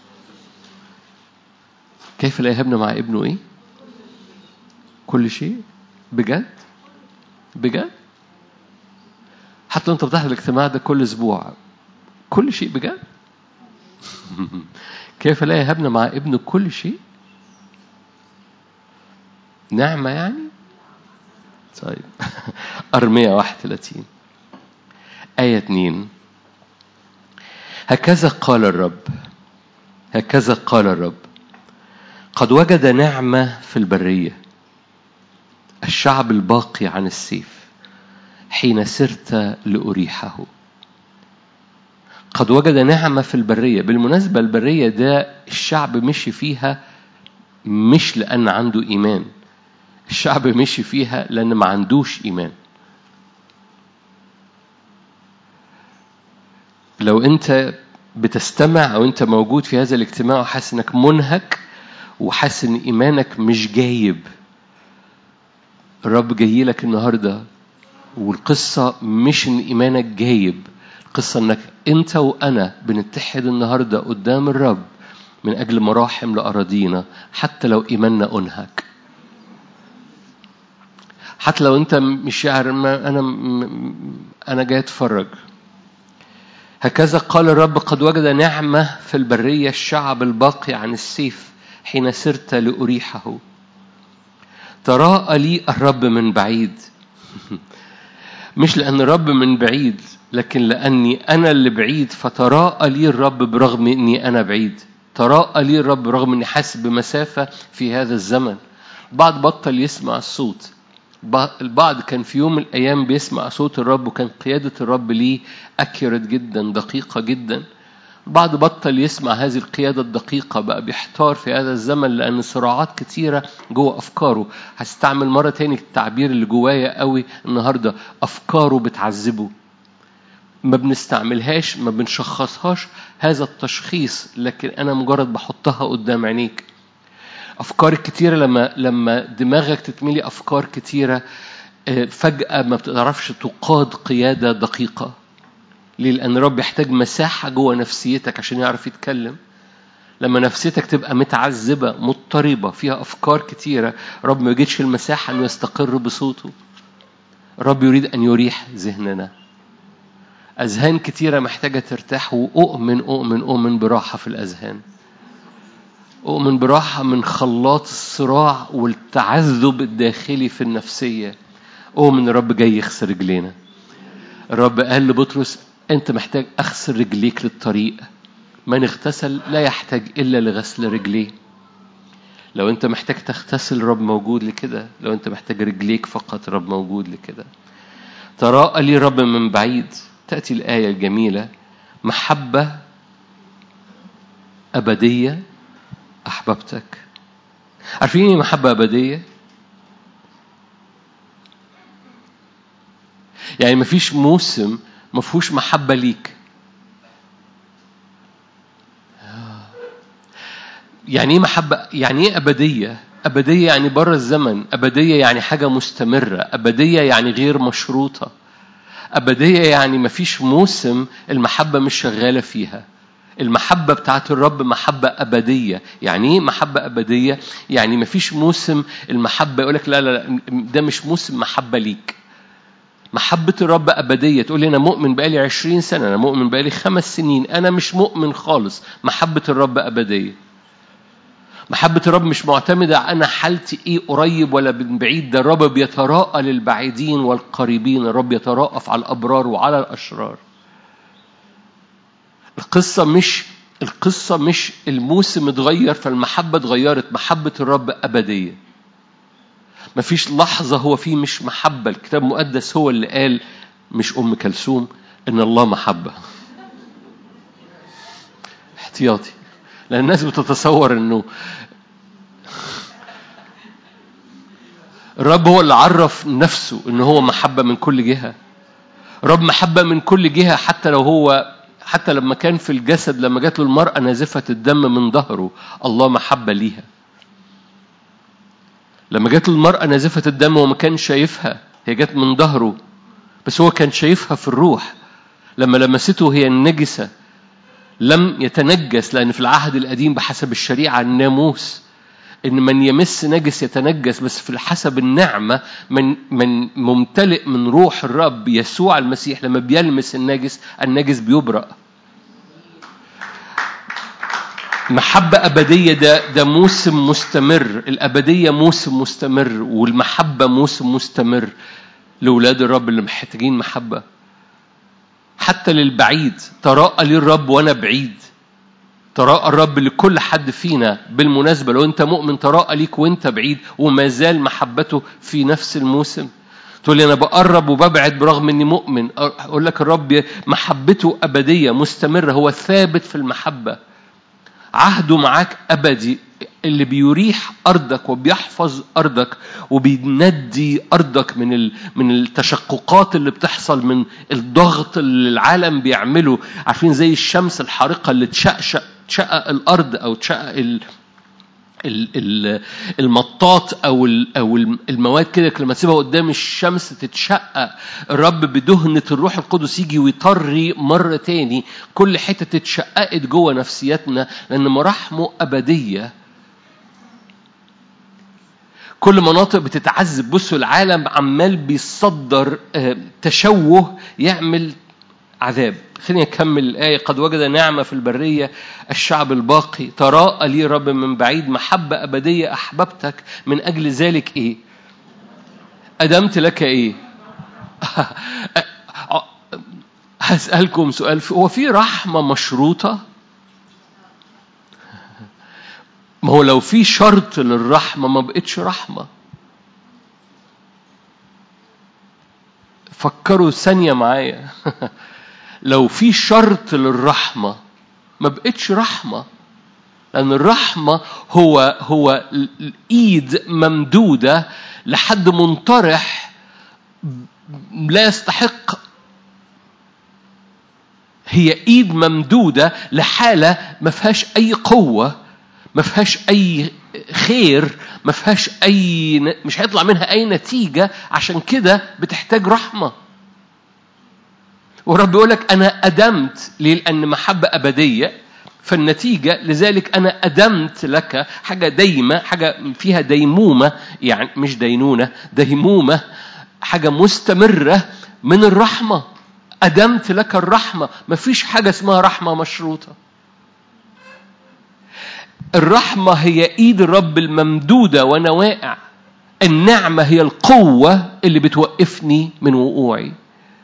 كيف لا يهبنا مع ابنه إيه كل شيء بجد بجد حتى انت بتحضر الاجتماع ده كل اسبوع كل شيء بجد كيف لا يهبنا مع ابنه كل شيء نعمة يعني طيب أرمية 31 آية 2 هكذا قال الرب هكذا قال الرب قد وجد نعمة في البرية الشعب الباقي عن السيف حين سرت لأريحه قد وجد نعمة في البرية بالمناسبة البرية ده الشعب مشي فيها مش لأن عنده إيمان الشعب مشي فيها لأن ما عندوش إيمان لو انت بتستمع او انت موجود في هذا الاجتماع وحاسس انك منهك وحاسس ان ايمانك مش جايب الرب جاي لك النهارده والقصه مش ان ايمانك جايب القصه انك انت وانا بنتحد النهارده قدام الرب من اجل مراحم لاراضينا حتى لو ايماننا انهك حتى لو انت مش شاعر ما انا م- انا جاي اتفرج هكذا قال الرب قد وجد نعمة في البرية الشعب الباقي عن السيف حين سرت لأريحه تراءى لي الرب من بعيد مش لأن الرب من بعيد لكن لأني أنا اللي بعيد فتراءى لي الرب برغم إني أنا بعيد تراءى لي الرب رغم إني حاسس بمسافة في هذا الزمن بعض بطل يسمع الصوت البعض كان في يوم من الأيام بيسمع صوت الرب وكان قيادة الرب ليه أكيرت جدا دقيقة جدا البعض بطل يسمع هذه القيادة الدقيقة بقى بيحتار في هذا الزمن لأن صراعات كتيرة جوه أفكاره هستعمل مرة تاني التعبير اللي جوايا قوي النهاردة أفكاره بتعذبه ما بنستعملهاش ما بنشخصهاش هذا التشخيص لكن أنا مجرد بحطها قدام عينيك افكار كتيره لما لما دماغك تتملي افكار كتيره آه، فجاه ما بتعرفش تقاد قياده دقيقه ليه لان الرب يحتاج مساحه جوه نفسيتك عشان يعرف يتكلم لما نفسيتك تبقى متعذبه مضطربه فيها افكار كتيره رب ما يجدش المساحه انه يستقر بصوته الرب يريد ان يريح ذهننا اذهان كتيره محتاجه ترتاح واؤمن اؤمن اؤمن براحه في الاذهان أؤمن براحة من خلاط الصراع والتعذب الداخلي في النفسية أؤمن الرب جاي يغسل رجلينا الرب قال لبطرس أنت محتاج أغسل رجليك للطريق من اغتسل لا يحتاج إلا لغسل رجليه لو أنت محتاج تغتسل الرب موجود لكده لو أنت محتاج رجليك فقط الرب موجود لكده تراءى لي رب من بعيد تأتي الآية الجميلة محبة أبدية أحببتك عارفين ايه محبة أبدية؟ يعني مفيش موسم مفهوش محبة ليك يعني ايه محبة؟ يعني ايه أبدية؟ أبدية يعني بره الزمن، أبدية يعني حاجة مستمرة، أبدية يعني غير مشروطة. أبدية يعني مفيش موسم المحبة مش شغالة فيها. المحبة بتاعت الرب محبة أبدية يعني إيه محبة أبدية؟ يعني مفيش موسم المحبة يقولك لا لا لا ده مش موسم محبة ليك محبة الرب أبدية تقول لي أنا مؤمن بقالي عشرين سنة أنا مؤمن بقالي خمس سنين أنا مش مؤمن خالص محبة الرب أبدية محبة الرب مش معتمدة أنا حالتي إيه قريب ولا من بعيد ده الرب بيتراءى للبعيدين والقريبين الرب يتراءف على الأبرار وعلى الأشرار القصة مش القصة مش الموسم اتغير فالمحبة اتغيرت محبة الرب أبدية مفيش لحظة هو فيه مش محبة الكتاب المقدس هو اللي قال مش أم كلثوم إن الله محبة احتياطي لأن الناس بتتصور إنه الرب هو اللي عرف نفسه إن هو محبة من كل جهة الرب محبة من كل جهة حتى لو هو حتى لما كان في الجسد لما جات له المرأة نازفة الدم من ظهره الله محبة ليها لما جات له المرأة نازفة الدم وما كان شايفها هي جات من ظهره بس هو كان شايفها في الروح لما لمسته هي النجسة لم يتنجس لأن في العهد القديم بحسب الشريعة الناموس إن من يمس نجس يتنجس بس في حسب النعمة من من ممتلئ من روح الرب يسوع المسيح لما بيلمس النجس النجس بيبرأ محبة أبدية ده ده موسم مستمر الأبدية موسم مستمر والمحبة موسم مستمر لأولاد الرب اللي محتاجين محبة حتى للبعيد تراءى لي الرب وأنا بعيد تراءى الرب لكل حد فينا بالمناسبة لو أنت مؤمن تراءى ليك وأنت بعيد وما زال محبته في نفس الموسم تقول لي أنا بقرب وببعد برغم إني مؤمن أقول لك الرب محبته أبدية مستمرة هو ثابت في المحبة عهده معاك أبدي اللي بيريح ارضك وبيحفظ ارضك وبيندي ارضك من ال... من التشققات اللي بتحصل من الضغط اللي العالم بيعمله عارفين زي الشمس الحارقه اللي تشقشق تشقق الارض او تشقق ال... ال- ال- المطاط او ال- او الم- المواد كده لما تسيبها قدام الشمس تتشقق الرب بدهنة الروح القدس يجي ويطري مرة تاني كل حتة اتشققت جوه نفسيتنا لأن مراحمه أبدية كل مناطق بتتعذب بصوا العالم عمال بيصدر آه، تشوه يعمل عذاب خليني أكمل الآية قد وجد نعمة في البرية الشعب الباقي تراءى لي رب من بعيد محبة أبدية أحببتك من أجل ذلك إيه أدمت لك إيه هسألكم سؤال هو في رحمة مشروطة ما هو لو في شرط للرحمة ما بقتش رحمة فكروا ثانية معايا لو في شرط للرحمة ما بقتش رحمة لأن الرحمة هو هو الإيد ممدودة لحد منطرح لا يستحق هي ايد ممدوده لحاله ما فيهاش اي قوه ما فيهاش اي خير ما فيهاش اي مش هيطلع منها اي نتيجه عشان كده بتحتاج رحمه ورب بيقول لك انا ادمت ليه لان محبه ابديه فالنتيجة لذلك أنا أدمت لك حاجة دايمة حاجة فيها ديمومة يعني مش دينونة ديمومة حاجة مستمرة من الرحمة أدمت لك الرحمة مفيش حاجة اسمها رحمة مشروطة الرحمة هي إيد الرب الممدودة وأنا واقع النعمة هي القوة اللي بتوقفني من وقوعي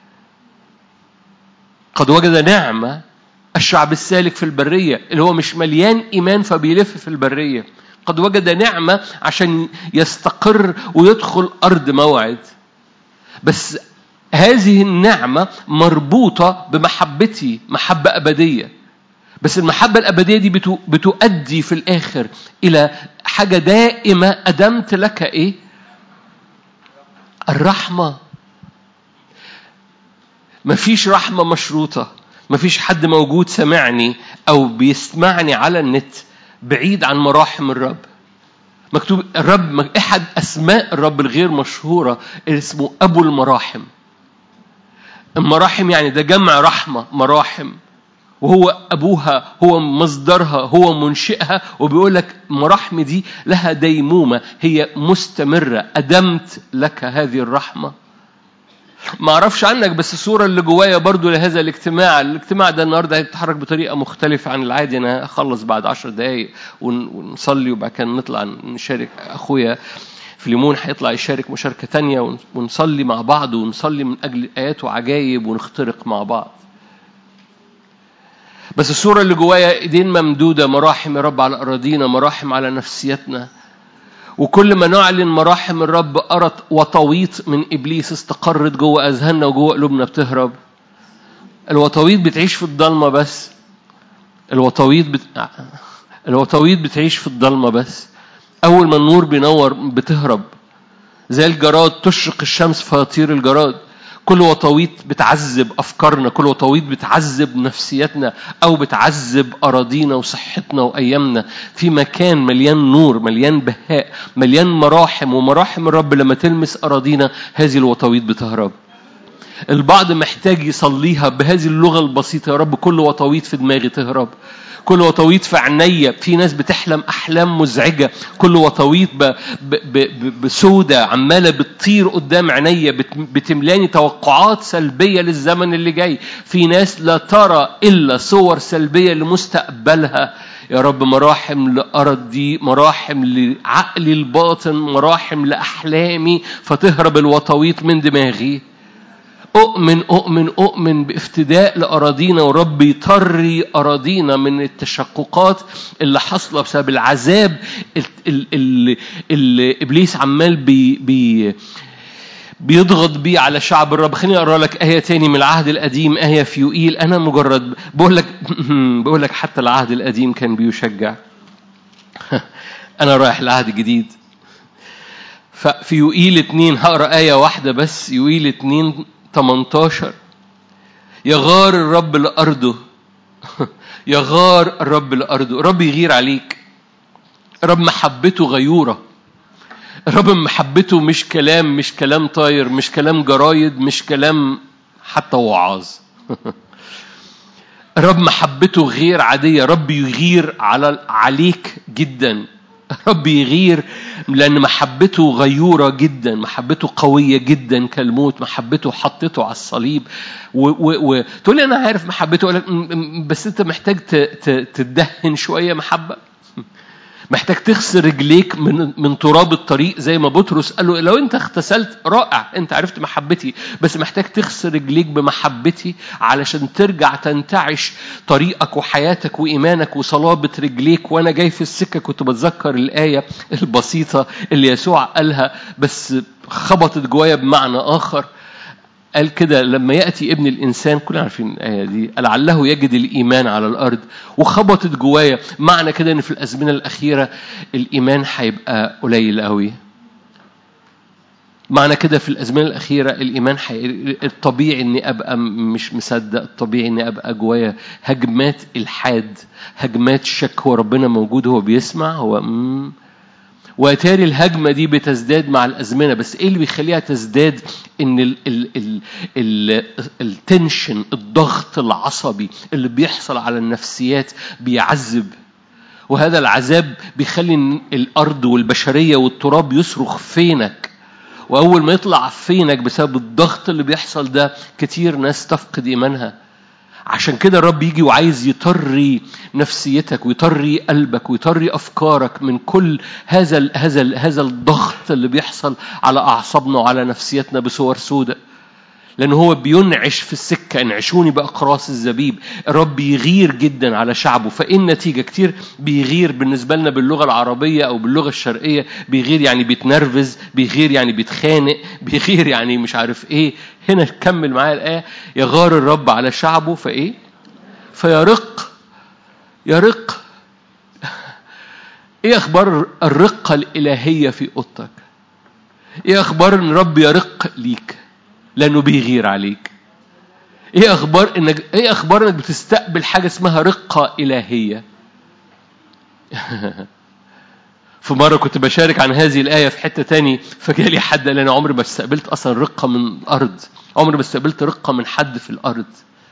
قد وجد نعمة الشعب السالك في البرية اللي هو مش مليان إيمان فبيلف في البرية قد وجد نعمة عشان يستقر ويدخل أرض موعد بس هذه النعمة مربوطة بمحبتي محبة أبدية بس المحبة الأبدية دي بتو بتؤدي في الآخر إلى حاجة دائمة أدمت لك إيه؟ الرحمة مفيش رحمة مشروطة مفيش حد موجود سمعني أو بيسمعني على النت بعيد عن مراحم الرب مكتوب الرب أحد أسماء الرب الغير مشهورة اسمه أبو المراحم المراحم يعني ده جمع رحمة مراحم وهو أبوها هو مصدرها هو منشئها وبيقول لك مراحم دي لها ديمومة هي مستمرة أدمت لك هذه الرحمة ما اعرفش عنك بس الصوره اللي جوايا برضو لهذا الاجتماع الاجتماع ده النهارده هيتحرك بطريقه مختلفه عن العادي انا هخلص بعد عشر دقايق ونصلي وبعد كده نطلع نشارك اخويا فيليمون هيطلع يشارك مشاركه تانية ونصلي مع بعض ونصلي من اجل ايات وعجائب ونخترق مع بعض بس الصورة اللي جوايا ايدين ممدودة مراحم يا رب على أراضينا مراحم على نفسيتنا وكل ما نعلن مراحم الرب أرت وطويط من إبليس استقرت جوه أذهاننا وجوه قلوبنا بتهرب الوطويط بتعيش في الضلمة بس الوطويط بت... الوطويط بتعيش في الضلمة بس أول ما النور بينور بتهرب زي الجراد تشرق الشمس فيطير الجراد كل وطويط بتعذب أفكارنا كل وطويط بتعذب نفسيتنا أو بتعذب أراضينا وصحتنا وأيامنا في مكان مليان نور مليان بهاء مليان مراحم ومراحم الرب لما تلمس أراضينا هذه الوطويط بتهرب البعض محتاج يصليها بهذه اللغة البسيطة يا رب كل وطويط في دماغي تهرب كل وطويط في عينيا في ناس بتحلم احلام مزعجه كل وطويط ب... ب... ب... بسودة عماله بتطير قدام عينيا بت... بتملاني توقعات سلبيه للزمن اللي جاي في ناس لا ترى الا صور سلبيه لمستقبلها يا رب مراحم لأرض دي مراحم لعقلي الباطن مراحم لأحلامي فتهرب الوطويط من دماغي أؤمن أؤمن أؤمن بافتداء لأراضينا ورب يطري أراضينا من التشققات اللي حاصلة بسبب العذاب اللي, اللي إبليس عمال بي بي بيضغط بيه على شعب الرب خليني اقرا لك ايه تاني من العهد القديم ايه في يوئيل انا مجرد بقول لك بقول لك حتى العهد القديم كان بيشجع أنا رايح العهد الجديد ففي يوئيل اتنين هقرا آية واحدة بس يوئيل اتنين 18 يغار الرب لأرضه يغار الرب لأرضه الرب يغير عليك الرب محبته غيورة الرب محبته مش كلام مش كلام طاير مش كلام جرايد مش كلام حتى وعاظ الرب محبته غير عادية رب يغير على عليك جدا رب يغير لأن محبته غيورة جدا محبته قوية جدا كالموت محبته حطته على الصليب وتقول لي أنا عارف محبته أقول لك م- م- بس أنت محتاج ت- ت- تدهن شوية محبة محتاج تغسل رجليك من من تراب الطريق زي ما بطرس قال له لو انت اغتسلت رائع انت عرفت محبتي بس محتاج تغسل رجليك بمحبتي علشان ترجع تنتعش طريقك وحياتك وايمانك وصلابه رجليك وانا جاي في السكه كنت بتذكر الايه البسيطه اللي يسوع قالها بس خبطت جوايا بمعنى اخر قال كده لما ياتي ابن الانسان كلنا عارفين الايه دي لعله يجد الايمان على الارض وخبطت جوايا معنى كده ان في الازمنه الاخيره الايمان هيبقى قليل قوي معنى كده في الازمنه الاخيره الايمان حي... الطبيعي اني ابقى مش مصدق الطبيعي اني ابقى جوايا هجمات الحاد هجمات شك هو ربنا موجود هو بيسمع هو مم. واتاري الهجمه دي بتزداد مع الازمنه بس ايه اللي بيخليها تزداد ان ال ال ال ال التنشن الضغط العصبي اللي بيحصل على النفسيات بيعذب وهذا العذاب بيخلي الارض والبشريه والتراب يصرخ فينك واول ما يطلع فينك بسبب الضغط اللي بيحصل ده كتير ناس تفقد ايمانها عشان كده الرب يجي وعايز يطري نفسيتك ويطري قلبك ويطري افكارك من كل هذا ال هذا ال هذا الضغط اللي بيحصل على اعصابنا وعلى نفسيتنا بصور سوداء لأن هو بينعش في السكة انعشوني بأقراص الزبيب الرب يغير جدا على شعبه فإيه النتيجة كتير بيغير بالنسبة لنا باللغة العربية أو باللغة الشرقية بيغير يعني بيتنرفز بيغير يعني بيتخانق بيغير يعني مش عارف إيه هنا كمل معايا الآية يغار الرب على شعبه فإيه فيرق يرق ايه اخبار الرقه الالهيه في اوضتك ايه اخبار ان رب يرق ليك لانه بيغير عليك ايه اخبار انك ايه اخبار انك بتستقبل حاجه اسمها رقه الهيه في مرة كنت بشارك عن هذه الآية في حتة تاني فجالي حد قال لي أنا عمري ما استقبلت أصلا رقة من الأرض عمري ما استقبلت رقة من حد في الأرض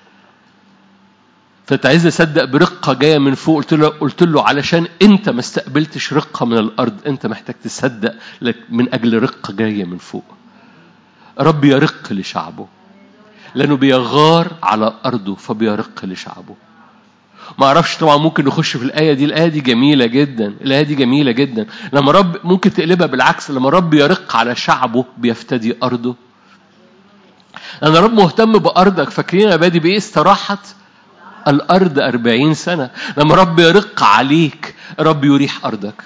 فانت عايز اصدق برقه جايه من فوق قلت له قلت له علشان انت ما استقبلتش رقه من الارض انت محتاج تصدق لك من اجل رقه جايه من فوق رب يرق لشعبه لانه بيغار على ارضه فبيرق لشعبه ما اعرفش طبعا ممكن نخش في الايه دي الايه دي جميله جدا الايه دي جميله جدا لما رب ممكن تقلبها بالعكس لما رب يرق على شعبه بيفتدي ارضه لان رب مهتم بارضك فاكرين يا بادي بايه استراحت الأرض أربعين سنة لما رب يرق عليك رب يريح أرضك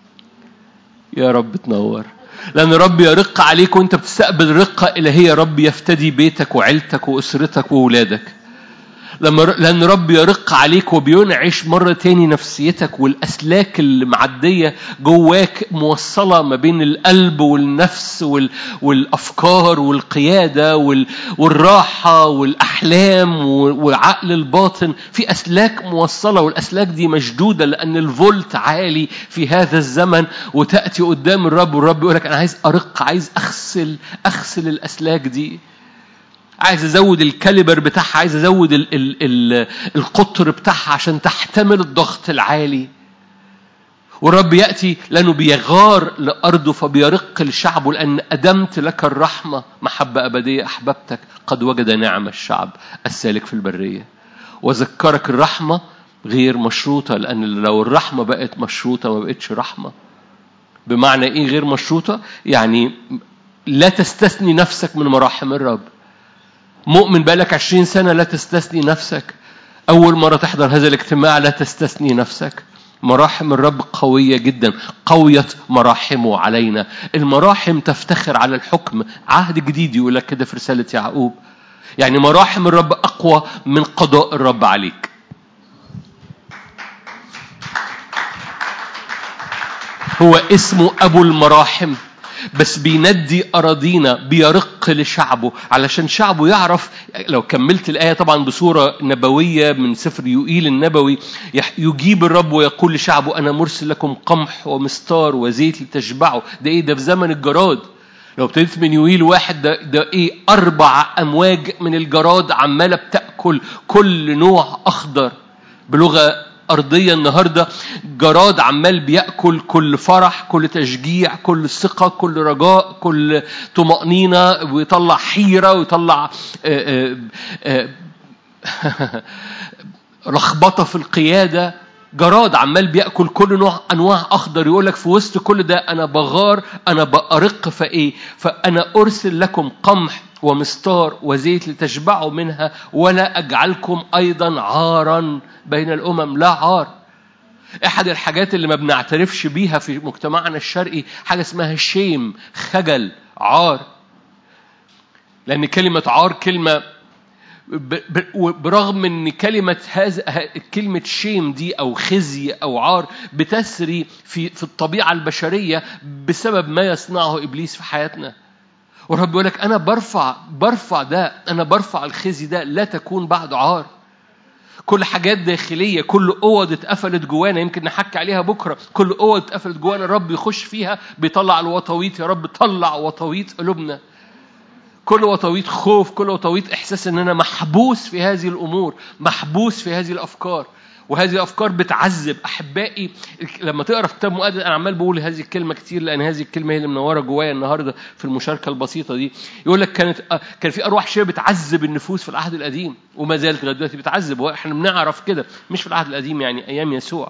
يا رب تنور لأن رب يرق عليك وأنت بتستقبل رقة إلهية رب يفتدي بيتك وعيلتك وأسرتك وأولادك لما لأن رب يرق عليك وبينعش مرة تاني نفسيتك والأسلاك اللي معدية جواك موصلة ما بين القلب والنفس وال... والأفكار والقيادة وال... والراحة والأحلام والعقل الباطن في أسلاك موصلة والأسلاك دي مشدودة لأن الفولت عالي في هذا الزمن وتأتي قدام الرب والرب يقول لك أنا عايز أرق عايز أغسل أغسل الأسلاك دي عايز ازود الكاليبر بتاعها عايز ازود ال ال ال القطر بتاعها عشان تحتمل الضغط العالي والرب ياتي لانه بيغار لارضه فبيرق لشعبه لان ادمت لك الرحمه محبه ابديه احببتك قد وجد نعم الشعب السالك في البريه وذكرك الرحمه غير مشروطه لان لو الرحمه بقت مشروطه ما بقتش رحمه بمعنى ايه غير مشروطه يعني لا تستثني نفسك من مراحم الرب مؤمن بقالك عشرين سنة لا تستثني نفسك أول مرة تحضر هذا الاجتماع لا تستثني نفسك مراحم الرب قوية جدا قوية مراحمه علينا المراحم تفتخر على الحكم عهد جديد يقول لك كده في رسالة يعقوب يعني مراحم الرب أقوى من قضاء الرب عليك هو اسمه أبو المراحم بس بيندي أراضينا بيرق لشعبه علشان شعبه يعرف لو كملت الآية طبعا بصورة نبوية من سفر يوئيل النبوي يح- يجيب الرب ويقول لشعبه أنا مرسل لكم قمح ومستار وزيت لتشبعوا ده إيه ده في زمن الجراد لو ابتديت من يويل واحد ده, ده ايه اربع امواج من الجراد عماله بتاكل كل نوع اخضر بلغه ارضيه النهارده جراد عمال بياكل كل فرح كل تشجيع كل ثقه كل رجاء كل طمانينه ويطلع حيره ويطلع آه، آه، آه، لخبطه في القياده جراد عمال بياكل كل نوع انواع اخضر يقول لك في وسط كل ده انا بغار انا بارق فايه فانا ارسل لكم قمح ومستار وزيت لتشبعوا منها ولا اجعلكم ايضا عارا بين الامم لا عار احد الحاجات اللي ما بنعترفش بيها في مجتمعنا الشرقي حاجه اسمها شيم خجل عار لان كلمه عار كلمه ب- ب- برغم ان كلمه هذا ه- كلمه شيم دي او خزي او عار بتسري في في الطبيعه البشريه بسبب ما يصنعه ابليس في حياتنا والرب بيقول لك انا برفع برفع ده انا برفع الخزي ده لا تكون بعد عار كل حاجات داخليه كل اوض اتقفلت جوانا يمكن نحكي عليها بكره كل اوض اتقفلت جوانا الرب يخش فيها بيطلع الوطويط يا رب طلع وطويط قلوبنا كل وطويط خوف كل وطويط احساس ان انا محبوس في هذه الامور محبوس في هذه الافكار وهذه الافكار بتعذب احبائي لما تقرا في كتاب مقدس انا عمال بقول هذه الكلمه كتير لان هذه الكلمه هي اللي منوره جوايا النهارده في المشاركه البسيطه دي يقول لك كانت آه، كان في ارواح شريره بتعذب النفوس في العهد القديم وما زالت لغايه دلوقتي بتعذب واحنا بنعرف كده مش في العهد القديم يعني ايام يسوع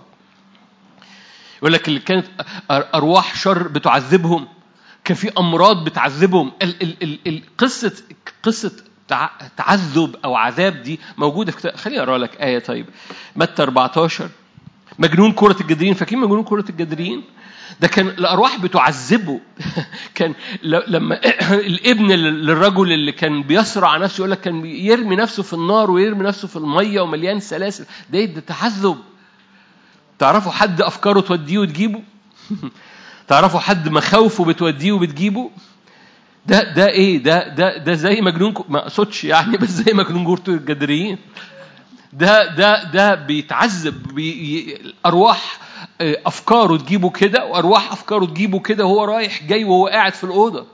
يقول لك اللي كانت أر- ارواح شر بتعذبهم كان في امراض بتعذبهم ال ال ال ال قصه قصه تع- تعذب او عذاب دي موجوده في كتاب خليني اقرا لك ايه طيب متى 14 مجنون كرة الجدرين فاكرين مجنون كرة الجدرين ده كان الارواح بتعذبه كان ل- لما الابن للرجل اللي كان بيصرع نفسه يقول لك كان يرمي نفسه في النار ويرمي نفسه في الميه ومليان سلاسل ده إيه؟ ده تعذب تعرفوا حد افكاره توديه وتجيبه تعرفوا حد مخاوفه بتوديه وبتجيبه ده ده ايه ده ده ده زي مجنون كو- ما اقصدش يعني بس زي مجنون جورتو الجدريين ده ده ده بيتعذب بي ي- ارواح آه، افكاره تجيبه كده وارواح افكاره تجيبه كده وهو رايح جاي وهو قاعد في الاوضه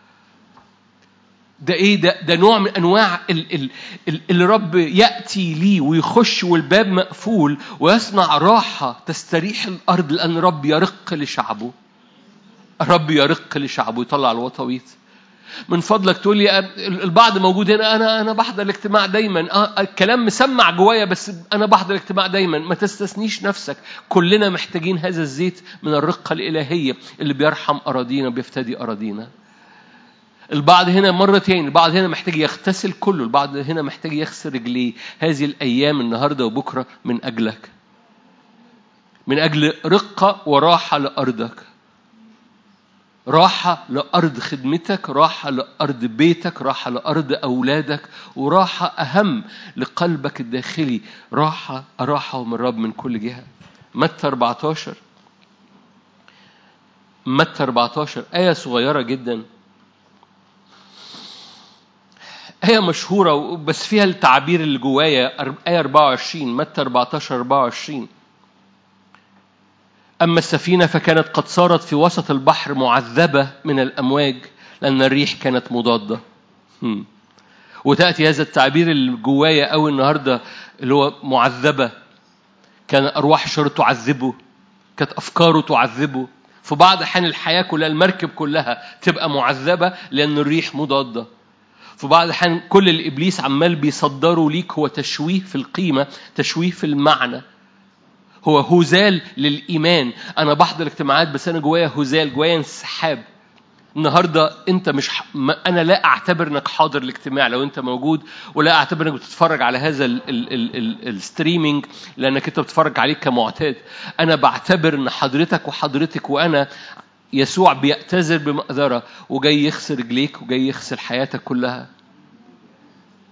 ده ايه ده ده نوع من انواع ال ال ال اللي رب ياتي ليه ويخش والباب مقفول ويصنع راحه تستريح الارض لان رب يرق لشعبه الرب يرق لشعبه يطلع الوطويط من فضلك تقول لي أه، البعض موجود هنا انا انا بحضر الاجتماع دايما اه الكلام مسمع جوايا بس انا بحضر الاجتماع دايما ما تستثنيش نفسك كلنا محتاجين هذا الزيت من الرقه الالهيه اللي بيرحم اراضينا بيفتدي اراضينا البعض هنا مرة تاني البعض هنا محتاج يغتسل كله البعض هنا محتاج يغسل رجليه هذه الأيام النهاردة وبكرة من أجلك من أجل رقة وراحة لأرضك راحة لأرض خدمتك راحة لأرض بيتك راحة لأرض أولادك وراحة أهم لقلبك الداخلي راحة راحة من الرب من كل جهة متى 14 متى 14 آية صغيرة جدا آية مشهورة بس فيها التعبير اللي جوايا آية 24 متى 14 24 أما السفينة فكانت قد صارت في وسط البحر معذبة من الأمواج لأن الريح كانت مضادة هم. وتأتي هذا التعبير اللي جوايا قوي النهاردة اللي هو معذبة كان أرواح الشر تعذبه كانت أفكاره تعذبه في بعض أحيان الحياة كلها المركب كلها تبقى معذبة لأن الريح مضادة في بعض الأحيان كل اللي إبليس عمال بيصدره ليك هو تشويه في القيمة تشويه في المعنى هو هزال للإيمان أنا بحضر اجتماعات بس أنا جوايا هزال جوايا انسحاب النهارده انت مش ح... ما انا لا اعتبر انك حاضر الاجتماع لو انت موجود ولا اعتبر انك بتتفرج على هذا ال... ال... ال... ال... الستريمينج لانك انت بتتفرج عليه كمعتاد انا بعتبر ان حضرتك وحضرتك وانا يسوع بيعتذر بمقدره وجاي يغسل رجليك وجاي يغسل حياتك كلها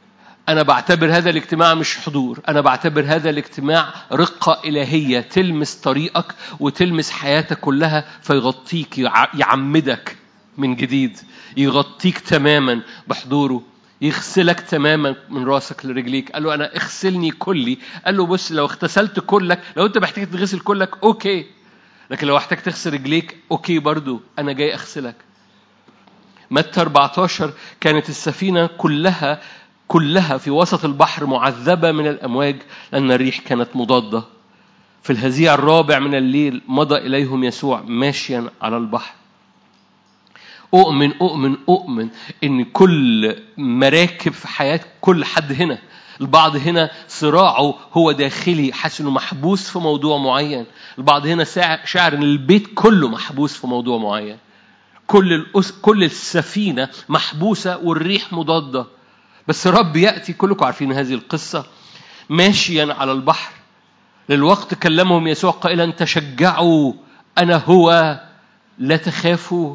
أنا بعتبر هذا الاجتماع مش حضور أنا بعتبر هذا الاجتماع رقة إلهية تلمس طريقك وتلمس حياتك كلها فيغطيك يع- يعمدك من جديد يغطيك تماما بحضوره يغسلك تماما من راسك لرجليك قال له انا اغسلني كلي قال له بص لو اغتسلت كلك لو انت محتاج تغسل كلك اوكي لكن لو احتاج تغسل رجليك اوكي برضو انا جاي اغسلك متى 14 كانت السفينة كلها كلها في وسط البحر معذبة من الأمواج لأن الريح كانت مضادة في الهزيع الرابع من الليل مضى إليهم يسوع ماشيا على البحر أؤمن أؤمن أؤمن إن كل مراكب في حياة كل حد هنا البعض هنا صراعه هو داخلي حاسس انه محبوس في موضوع معين البعض هنا ساع- شاعر ان البيت كله محبوس في موضوع معين كل الأس... كل السفينة محبوسة والريح مضادة بس رب يأتي كلكم عارفين هذه القصة ماشيا على البحر للوقت كلمهم يسوع قائلا تشجعوا أنا هو لا تخافوا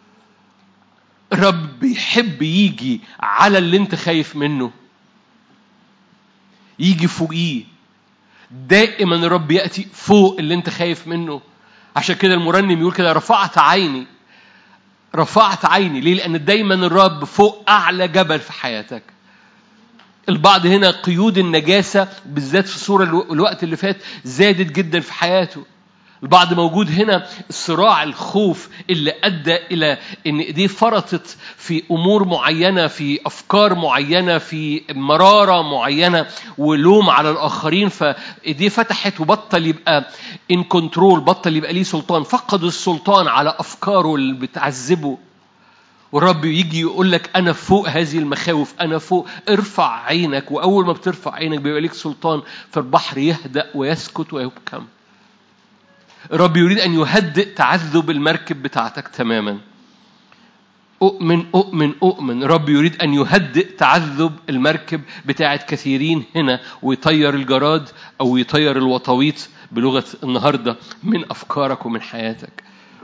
رب يحب يجي على اللي انت خايف منه يجي فوقيه دائما الرب يأتي فوق اللي انت خايف منه عشان كده المرنم يقول كده رفعت عيني رفعت عيني ليه لأن دايما الرب فوق أعلى جبل في حياتك البعض هنا قيود النجاسة بالذات في الصورة الو- الوقت اللي فات زادت جدا في حياته البعض موجود هنا الصراع الخوف اللي أدى إلى إن إيديه فرطت في أمور معينة في أفكار معينة في مرارة معينة ولوم على الآخرين فإيديه فتحت وبطل يبقى إن كنترول بطل يبقى ليه سلطان فقد السلطان على أفكاره اللي بتعذبه والرب يجي يقول لك انا فوق هذه المخاوف انا فوق ارفع عينك واول ما بترفع عينك بيبقى ليك سلطان فالبحر يهدأ ويسكت ويبكم الرب يريد ان يهدئ تعذب المركب بتاعتك تماما أؤمن أؤمن أؤمن رب يريد أن يهدئ تعذب المركب بتاعت كثيرين هنا ويطير الجراد أو يطير الوطاويط بلغة النهاردة من أفكارك ومن حياتك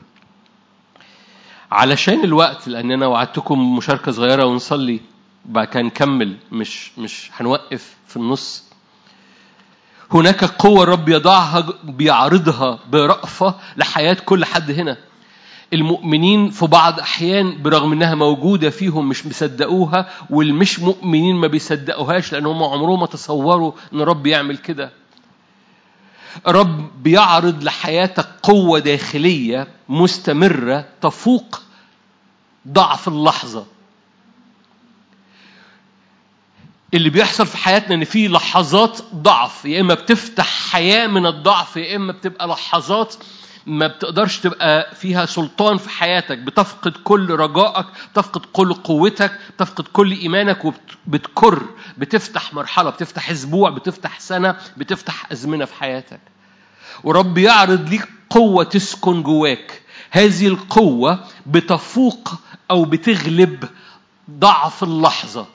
علشان الوقت لان انا وعدتكم مشاركه صغيره ونصلي بعد كده نكمل مش مش هنوقف في النص هناك قوة الرب يضعها بيعرضها برأفة لحياة كل حد هنا المؤمنين في بعض أحيان برغم إنها موجودة فيهم مش مصدقوها والمش مؤمنين ما بيصدقوهاش لأنهم عمرهم ما تصوروا إن الرب يعمل كده رب بيعرض لحياتك قوة داخلية مستمرة تفوق ضعف اللحظة اللي بيحصل في حياتنا ان في لحظات ضعف يا اما بتفتح حياة من الضعف يا اما بتبقى لحظات ما بتقدرش تبقى فيها سلطان في حياتك بتفقد كل رجائك بتفقد كل قوتك بتفقد كل ايمانك وبتكر بتفتح مرحله بتفتح اسبوع بتفتح سنه بتفتح ازمنه في حياتك ورب يعرض ليك قوه تسكن جواك هذه القوه بتفوق او بتغلب ضعف اللحظه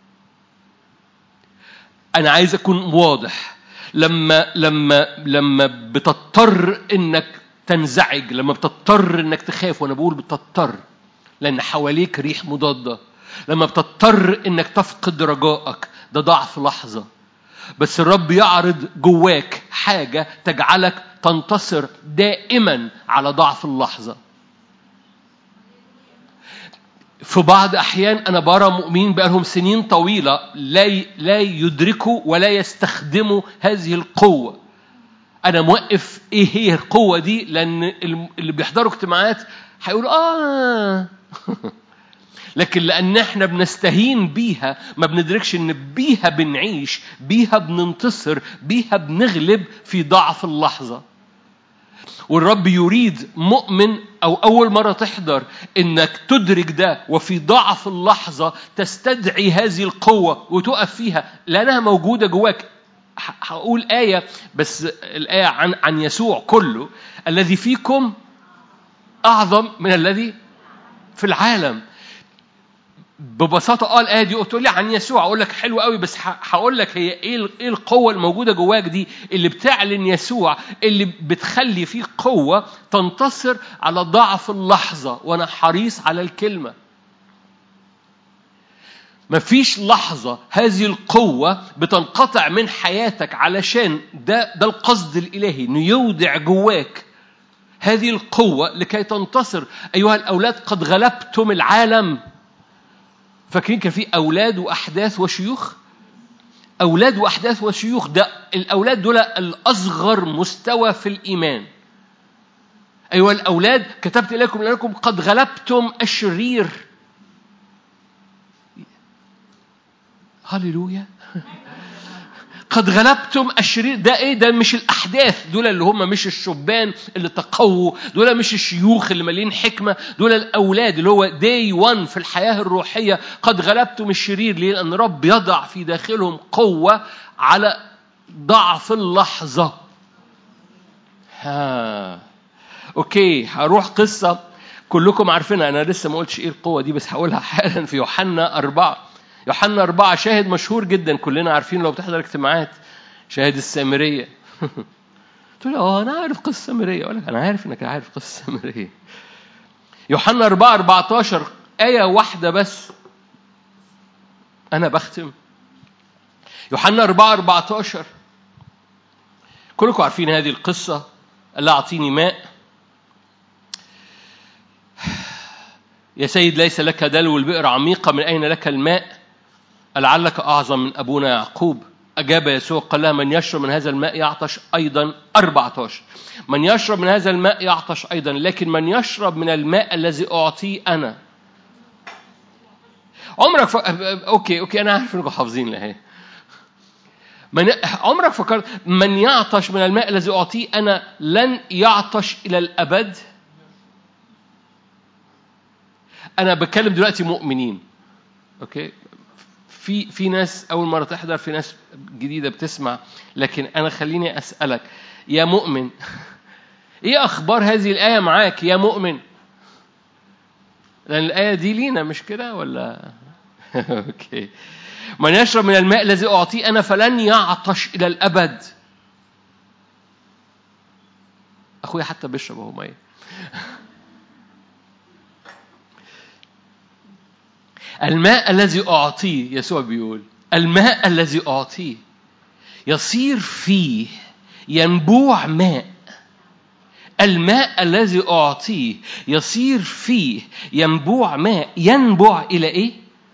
انا عايز اكون واضح لما لما لما بتضطر انك تنزعج لما بتضطر انك تخاف وانا بقول بتضطر لان حواليك ريح مضاده لما بتضطر انك تفقد رجائك ده ضعف لحظه بس الرب يعرض جواك حاجه تجعلك تنتصر دائما على ضعف اللحظه في بعض احيان انا برى مؤمنين بقالهم سنين طويله لا لا يدركوا ولا يستخدموا هذه القوه انا موقف ايه هي القوه دي لان اللي بيحضروا اجتماعات هيقولوا اه لكن لان احنا بنستهين بيها ما بندركش ان بيها بنعيش بيها بننتصر بيها بنغلب في ضعف اللحظه والرب يريد مؤمن او اول مره تحضر انك تدرك ده وفي ضعف اللحظه تستدعي هذه القوه وتقف فيها لانها موجوده جواك هقول ايه بس الايه عن عن يسوع كله الذي فيكم اعظم من الذي في العالم ببساطه اه الايه دي قلت لي عن يسوع اقول لك حلو قوي بس هقول لك هي ايه ايه القوه الموجوده جواك دي اللي بتعلن يسوع اللي بتخلي فيه قوه تنتصر على ضعف اللحظه وانا حريص على الكلمه مفيش لحظة هذه القوة بتنقطع من حياتك علشان ده ده القصد الإلهي إنه يودع جواك هذه القوة لكي تنتصر أيها الأولاد قد غلبتم العالم فاكرين كان في أولاد وأحداث وشيوخ أولاد وأحداث وشيوخ ده الأولاد دول الأصغر مستوى في الإيمان أيها الأولاد كتبت إليكم لأنكم قد غلبتم الشرير هللويا قد غلبتم الشرير ده ايه ده مش الاحداث دول اللي هم مش الشبان اللي تقووا دول مش الشيوخ اللي مالين حكمه دول الاولاد اللي هو داي 1 في الحياه الروحيه قد غلبتم الشرير ليه لان رب يضع في داخلهم قوه على ضعف اللحظه ها اوكي هروح قصه كلكم عارفينها انا لسه ما قلتش ايه القوه دي بس هقولها حالا في يوحنا أربعة يوحنا أربعة شاهد مشهور جدا كلنا عارفين لو بتحضر اجتماعات شاهد السامرية تقول لي اه انا عارف قصة السامرية اقول لك انا عارف انك عارف قصة السامرية يوحنا 4 14 آية واحدة بس أنا بختم يوحنا 4 14 كلكم عارفين هذه القصة قال لها أعطيني ماء يا سيد ليس لك دلو البئر عميقة من أين لك الماء لعلك أعظم من أبونا يعقوب أجاب يسوع قال لها من يشرب من هذا الماء يعطش أيضا 14 من يشرب من هذا الماء يعطش أيضا لكن من يشرب من الماء الذي أعطيه أنا عمرك ف... أوكي أوكي أنا عارف إنكم حافظين لها من عمرك فكرت من يعطش من الماء الذي أعطيه أنا لن يعطش إلى الأبد أنا بتكلم دلوقتي مؤمنين أوكي في في ناس أول مرة تحضر في ناس جديدة بتسمع لكن أنا خليني أسألك يا مؤمن إيه أخبار هذه الآية معاك يا مؤمن؟ لأن الآية دي لينا مش كده ولا؟ أوكي من يشرب من الماء الذي أعطيه أنا فلن يعطش إلى الأبد أخويا حتى بيشرب أهو مية الماء الذي أعطيه يسوع بيقول الماء الذي أعطيه يصير فيه ينبوع ماء الماء الذي أعطيه يصير فيه ينبوع ماء ينبع إلى إيه؟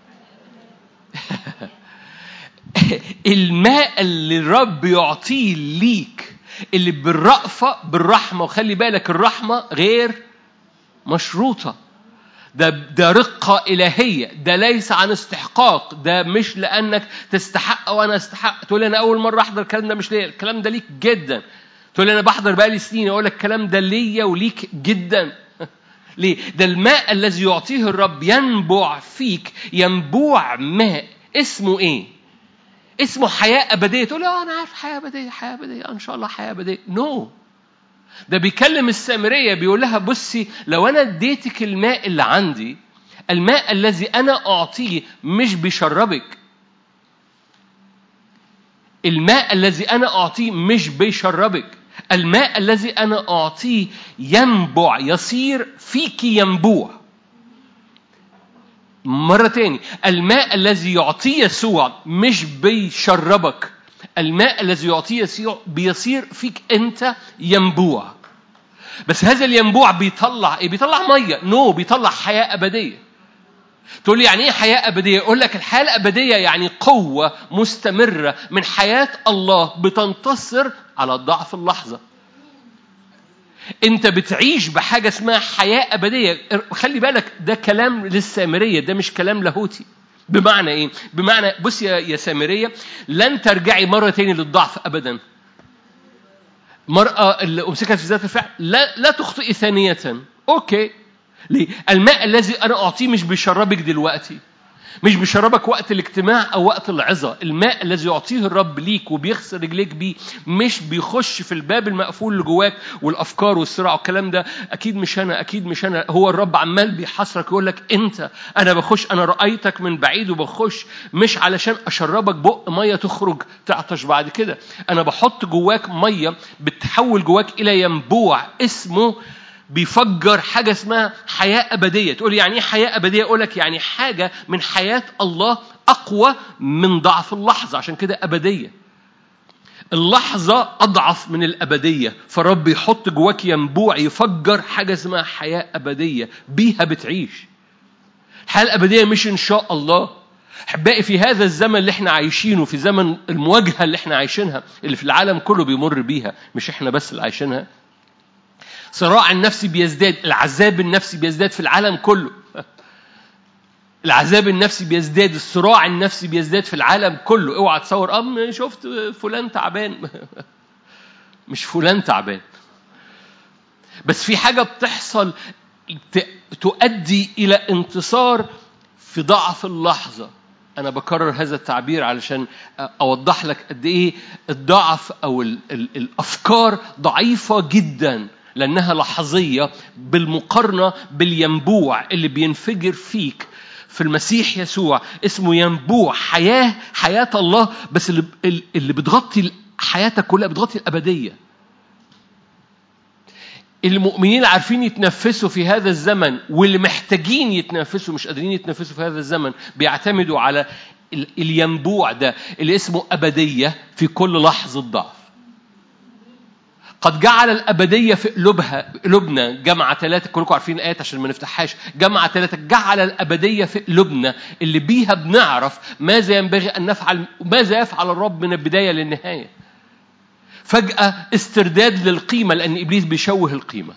الماء اللي الرب يعطيه ليك اللي بالرأفة بالرحمة وخلي بالك الرحمة غير مشروطة ده ده رقة إلهية ده ليس عن استحقاق ده مش لأنك تستحق وأنا أستحق تقول لي أنا أول مرة أحضر الكلام ده مش ليا الكلام ده ليك جدا تقول لي أنا بحضر بقالي سنين أقول لك الكلام ده ليا وليك جدا ليه؟ ده الماء الذي يعطيه الرب ينبع فيك ينبوع ماء اسمه إيه؟ اسمه حياة أبدية تقول لي اه أنا عارف حياة أبدية حياة أبدية إن شاء الله حياة أبدية نو no. ده بيكلم السامرية بيقول لها بصي لو أنا اديتك الماء اللي عندي الماء الذي أنا أعطيه مش بيشربك الماء الذي أنا أعطيه مش بيشربك الماء الذي أنا أعطيه ينبع يصير فيك ينبوع مرة تاني الماء الذي يعطيه يسوع مش بيشربك الماء الذي يعطيه يسوع بيصير فيك انت ينبوع بس هذا الينبوع بيطلع ايه بيطلع ميه نو no, بيطلع حياه ابديه تقول لي يعني ايه حياه ابديه اقول لك الحياه الابديه يعني قوه مستمره من حياه الله بتنتصر على ضعف اللحظه انت بتعيش بحاجه اسمها حياه ابديه خلي بالك ده كلام للسامريه ده مش كلام لاهوتي بمعنى ايه؟ بمعنى بص يا يا سامريه لن ترجعي مره تاني للضعف ابدا. المرأة اللي أمسكت في ذات الفعل لا لا تخطئي ثانية. أوكي. ليه؟ الماء الذي أنا أعطيه مش بيشربك دلوقتي. مش بيشربك وقت الاجتماع أو وقت العظة، الماء الذي يعطيه الرب ليك وبيغسل رجليك بيه مش بيخش في الباب المقفول اللي جواك والأفكار والصراع والكلام ده، أكيد مش أنا، أكيد مش أنا، هو الرب عمال بيحصرك يقول لك أنت أنا بخش أنا رأيتك من بعيد وبخش مش علشان أشربك بق مية تخرج تعطش بعد كده، أنا بحط جواك مية بتحول جواك إلى ينبوع اسمه بيفجر حاجة اسمها حياة أبدية تقول يعني إيه حياة أبدية أقول لك يعني حاجة من حياة الله أقوى من ضعف اللحظة عشان كده أبدية اللحظة أضعف من الأبدية فالرب يحط جواك ينبوع يفجر حاجة اسمها حياة أبدية بيها بتعيش الحياة الأبدية مش إن شاء الله أحبائي في هذا الزمن اللي احنا عايشينه في زمن المواجهة اللي احنا عايشينها اللي في العالم كله بيمر بيها مش احنا بس اللي عايشينها صراع النفسي بيزداد العذاب النفسي بيزداد في العالم كله العذاب النفسي بيزداد الصراع النفسي بيزداد في العالم كله اوعى تصور ام شفت فلان تعبان مش فلان تعبان بس في حاجة بتحصل ت- تؤدي إلى انتصار في ضعف اللحظة أنا بكرر هذا التعبير علشان أوضح لك قد إيه الضعف أو ال ال الأفكار ضعيفة جدا لأنها لحظية بالمقارنة بالينبوع اللي بينفجر فيك في المسيح يسوع اسمه ينبوع حياة حياة الله بس اللي, اللي بتغطي حياتك كلها بتغطي الأبدية المؤمنين عارفين يتنفسوا في هذا الزمن واللي محتاجين يتنفسوا مش قادرين يتنفسوا في هذا الزمن بيعتمدوا على ال- الينبوع ده اللي اسمه أبدية في كل لحظة ضعف قد جعل الأبدية في قلوبها قلوبنا جمع ثلاثة كلكم عارفين الآيات عشان ما نفتحهاش جمع ثلاثة جعل الأبدية في قلوبنا اللي بيها بنعرف ماذا ينبغي أن نفعل ماذا يفعل الرب من البداية للنهاية فجأة استرداد للقيمة لأن إبليس بيشوه القيمة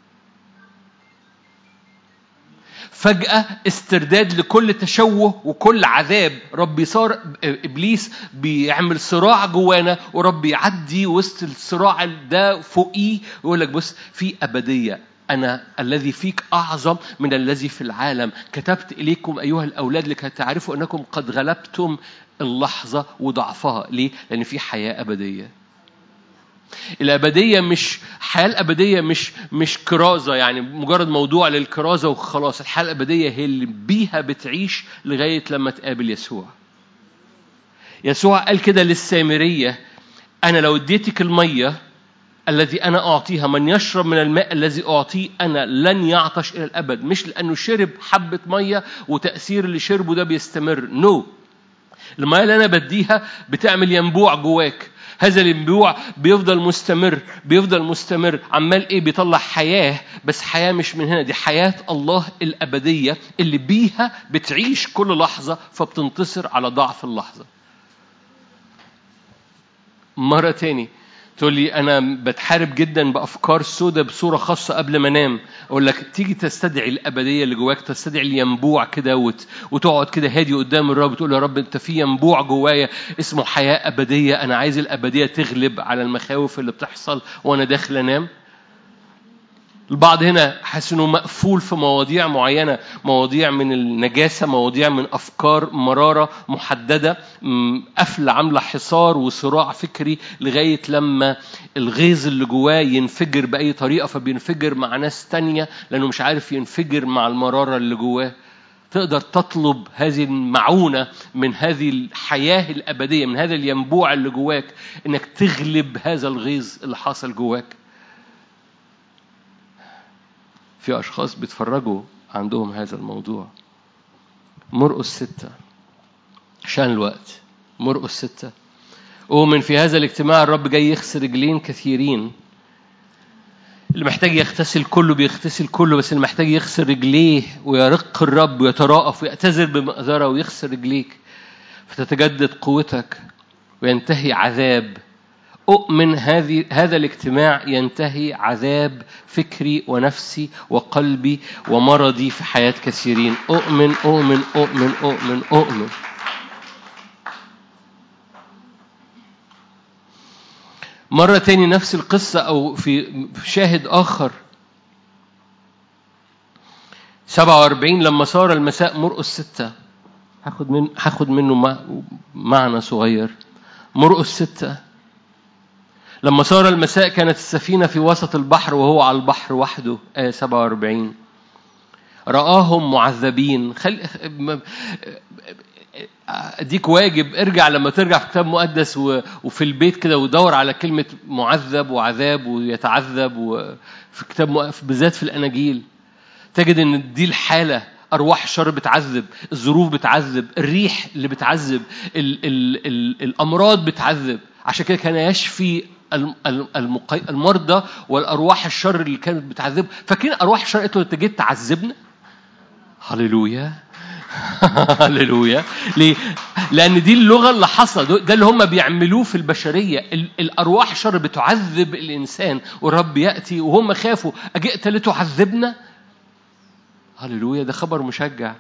فجأة استرداد لكل تشوه وكل عذاب رب صار إبليس بيعمل صراع جوانا ورب يعدي وسط الصراع ده فوقيه ويقول لك بص في أبدية أنا الذي فيك أعظم من الذي في العالم كتبت إليكم أيها الأولاد لكي تعرفوا أنكم قد غلبتم اللحظة وضعفها ليه؟ لأن في حياة أبدية الأبدية مش الحياة الأبدية مش مش كرازة يعني مجرد موضوع للكرازة وخلاص الحياة الأبدية هي اللي بيها بتعيش لغاية لما تقابل يسوع يسوع قال كده للسامرية أنا لو اديتك المية الذي أنا أعطيها من يشرب من الماء الذي أعطيه أنا لن يعطش إلى الأبد مش لأنه شرب حبة مية وتأثير اللي شربه ده بيستمر نو no. المية اللي أنا بديها بتعمل ينبوع جواك هذا الينبوع بيفضل مستمر بيفضل مستمر عمال ايه بيطلع حياة بس حياة مش من هنا دي حياة الله الأبدية اللي بيها بتعيش كل لحظة فبتنتصر على ضعف اللحظة مرة تاني تقول لي أنا بتحارب جدا بأفكار سودة بصورة خاصة قبل ما أنام أقول لك تيجي تستدعي الأبدية اللي جواك تستدعي الينبوع كده وت... وتقعد كده هادي قدام الرب تقول يا رب أنت في ينبوع جوايا اسمه حياة أبدية أنا عايز الأبدية تغلب على المخاوف اللي بتحصل وأنا داخل أنام البعض هنا حاسس انه مقفول في مواضيع معينه مواضيع من النجاسه مواضيع من افكار مراره محدده قفل عامله حصار وصراع فكري لغايه لما الغيظ اللي جواه ينفجر باي طريقه فبينفجر مع ناس تانية لانه مش عارف ينفجر مع المراره اللي جواه تقدر تطلب هذه المعونة من هذه الحياة الأبدية من هذا الينبوع اللي جواك إنك تغلب هذا الغيظ اللي حاصل جواك في أشخاص بيتفرجوا عندهم هذا الموضوع مرقس ستة عشان الوقت مرقس ستة أؤمن في هذا الاجتماع الرب جاي يغسل رجلين كثيرين اللي محتاج يغتسل كله بيغتسل كله بس اللي محتاج يغسل رجليه ويرق الرب ويتراءف ويعتذر بمقدرة ويغسل رجليك فتتجدد قوتك وينتهي عذاب أؤمن هذه هذا الاجتماع ينتهي عذاب فكري ونفسي وقلبي ومرضي في حياة كثيرين أؤمن أؤمن أؤمن أؤمن أؤمن مرة تاني نفس القصة أو في شاهد آخر 47 لما صار المساء مرقس ستة هاخد من هاخد منه معنى صغير مرقس ستة لما صار المساء كانت السفينة في وسط البحر وهو على البحر وحده آية 47 رآهم معذبين خل... اديك واجب ارجع لما ترجع في كتاب مقدس و... وفي البيت كده ودور على كلمة معذب وعذاب ويتعذب وفي كتاب م... بالذات في الأناجيل تجد ان دي الحالة أرواح الشر بتعذب الظروف بتعذب الريح اللي بتعذب ال ال ال الأمراض بتعذب عشان كده كان يشفي الم- الم- المقي- المرضى والأرواح الشر اللي كانت بتعذب فاكرين أرواح الشر قالت له أنت جيت تعذبنا هللويا هللويا ليه؟ لأن دي اللغة اللي حصل ده اللي هم بيعملوه في البشرية ال- الأرواح الشر بتعذب الإنسان والرب يأتي وهم خافوا أجئت لتعذبنا هللويا ده خبر مشجع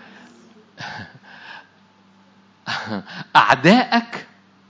أعدائك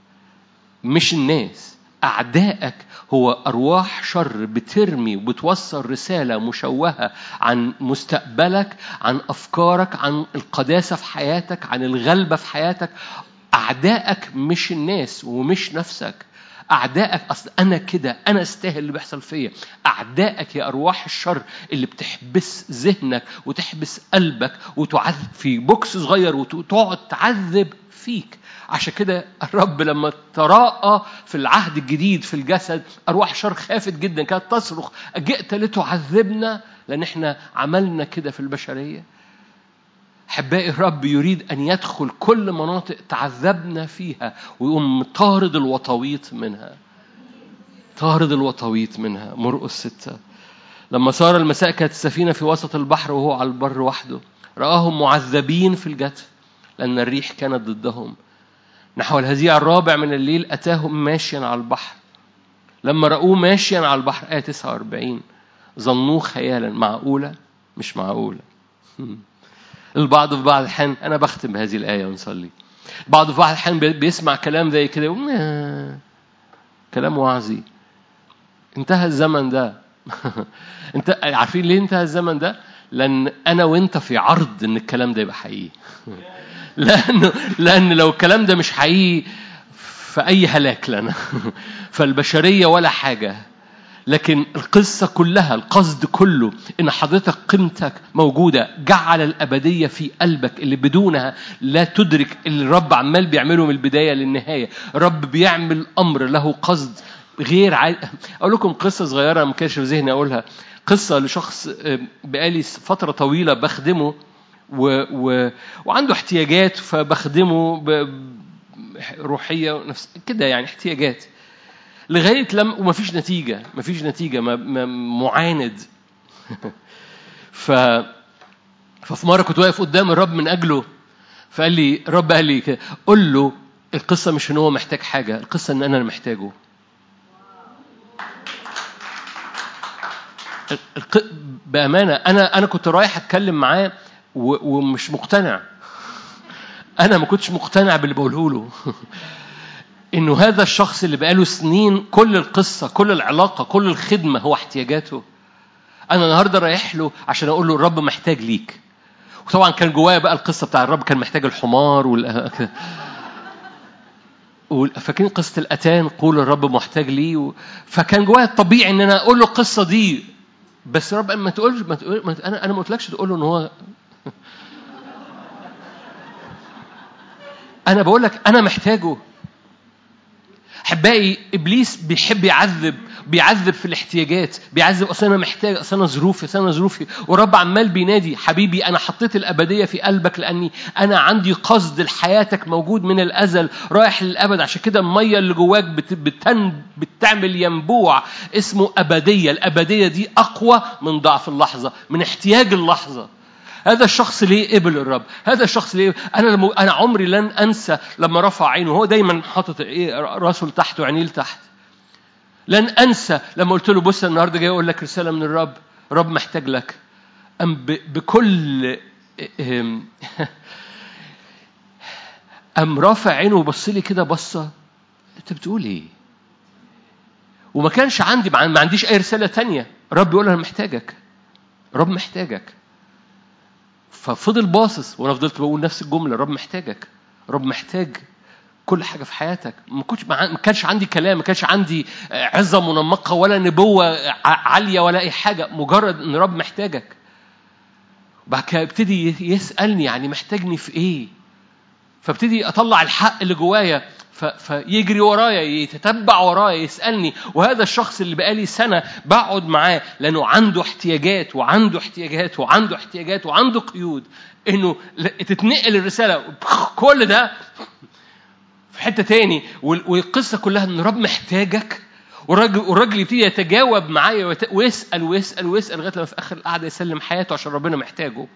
مش الناس أعدائك هو أرواح شر بترمي وبتوصل رسالة مشوهة عن مستقبلك عن أفكارك عن القداسة في حياتك عن الغلبة في حياتك أعدائك مش الناس ومش نفسك أعدائك أصل أنا كده أنا أستاهل اللي بيحصل فيا أعدائك يا أرواح الشر اللي بتحبس ذهنك وتحبس قلبك وتعذب في بوكس صغير وتقعد تعذب فيك عشان كده الرب لما تراءى في العهد الجديد في الجسد أرواح شر خافت جدا كانت تصرخ جئت لتعذبنا لأن احنا عملنا كده في البشرية أحبائي الرب يريد أن يدخل كل مناطق تعذبنا فيها ويقوم طارد الوطويط منها طارد الوطويط منها مرقس ستة لما صار المساء كانت السفينة في وسط البحر وهو على البر وحده رآهم معذبين في الجتف لأن الريح كانت ضدهم نحو الهزيع الرابع من الليل أتاهم ماشيا على البحر لما رأوه ماشيا على البحر آية 49 ظنوه خيالا معقولة مش معقولة البعض في بعض الأحيان أنا بختم بهذه الآية ونصلي بعض في بعض الأحيان بي- بيسمع كلام زي كده يقول "آه، كلام وعظي انتهى الزمن ده انت عارفين ليه انتهى الزمن ده؟ لأن أنا وأنت في عرض إن الكلام ده يبقى حقيقي لأنه لأن لو الكلام ده مش حقيقي فأي هلاك لنا فالبشرية ولا حاجة لكن القصة كلها القصد كله إن حضرتك قيمتك موجودة جعل الأبدية في قلبك اللي بدونها لا تدرك اللي الرب عمال بيعمله من البداية للنهاية الرب بيعمل أمر له قصد غير عادي أقول لكم قصة صغيرة ما كانش في ذهني أقولها قصة لشخص آه، بقالي فترة طويلة بخدمه و... و... وعنده احتياجات فبخدمه ب... روحية ونفس كده يعني احتياجات لغايه لم ومفيش نتيجه مفيش نتيجه ما... ما... معاند ف ففي مره كنت واقف قدام الرب من اجله فقال لي الرب قال لي كده قول له القصه مش ان هو محتاج حاجه القصه ان انا اللي محتاجه الق... بامانه انا انا كنت رايح اتكلم معاه و... ومش مقتنع انا ما كنتش مقتنع باللي بقوله له انه هذا الشخص اللي بقاله سنين كل القصه كل العلاقه كل الخدمه هو احتياجاته انا النهارده رايح له عشان اقول له الرب محتاج ليك وطبعا كان جوايا بقى القصه بتاع الرب كان محتاج الحمار وال وال- فاكرين قصه الاتان قول الرب محتاج لي و... فكان جوايا الطبيعي ان انا اقول له القصه دي بس الرب قال ما تقولش ما تقول ما ت- انا انا ما قلتلكش تقول له ان هو انا بقول لك انا محتاجه احبائي ابليس بيحب يعذب بيعذب في الاحتياجات بيعذب اصل انا محتاج اصل انا ظروفي اصل انا ظروفي ورب عمال بينادي حبيبي انا حطيت الابديه في قلبك لاني انا عندي قصد لحياتك موجود من الازل رايح للابد عشان كده الميه اللي جواك بت- بتن بتعمل ينبوع اسمه ابديه الابديه دي اقوى من ضعف اللحظه من احتياج اللحظه هذا الشخص ليه قبل الرب هذا الشخص ليه انا لم... انا عمري لن انسى لما رفع عينه هو دايما حاطط ايه راسه لتحت وعينيه لتحت لن انسى لما قلت له بص النهارده جاي اقول لك رساله من الرب رب محتاج لك ام ب... بكل ام ام رافع عينه وبص لي كده بصه انت بتقول ايه وما كانش عندي ما عنديش اي رساله تانية رب يقول انا محتاجك رب محتاجك ففضل باصص وانا فضلت بقول نفس الجمله رب محتاجك رب محتاج كل حاجه في حياتك ما كنتش ما كانش عندي كلام ما كانش عندي عظه منمقه ولا نبوه ع- عاليه ولا اي حاجه مجرد ان رب محتاجك بعد كده يبتدي يسالني يعني محتاجني في ايه فابتدي اطلع الحق اللي جوايا ف... فيجري ورايا يتتبع ورايا يسالني وهذا الشخص اللي بقالي سنه بقعد معاه لانه عنده احتياجات وعنده احتياجات وعنده احتياجات وعنده قيود انه ل- تتنقل الرساله كل ده في حته تاني وال- والقصه كلها ان الرب محتاجك والراجل والراجل يبتدي يتجاوب معايا ويت- ويسال ويسال ويسال لغايه لما في اخر القعده يسلم حياته عشان ربنا محتاجه.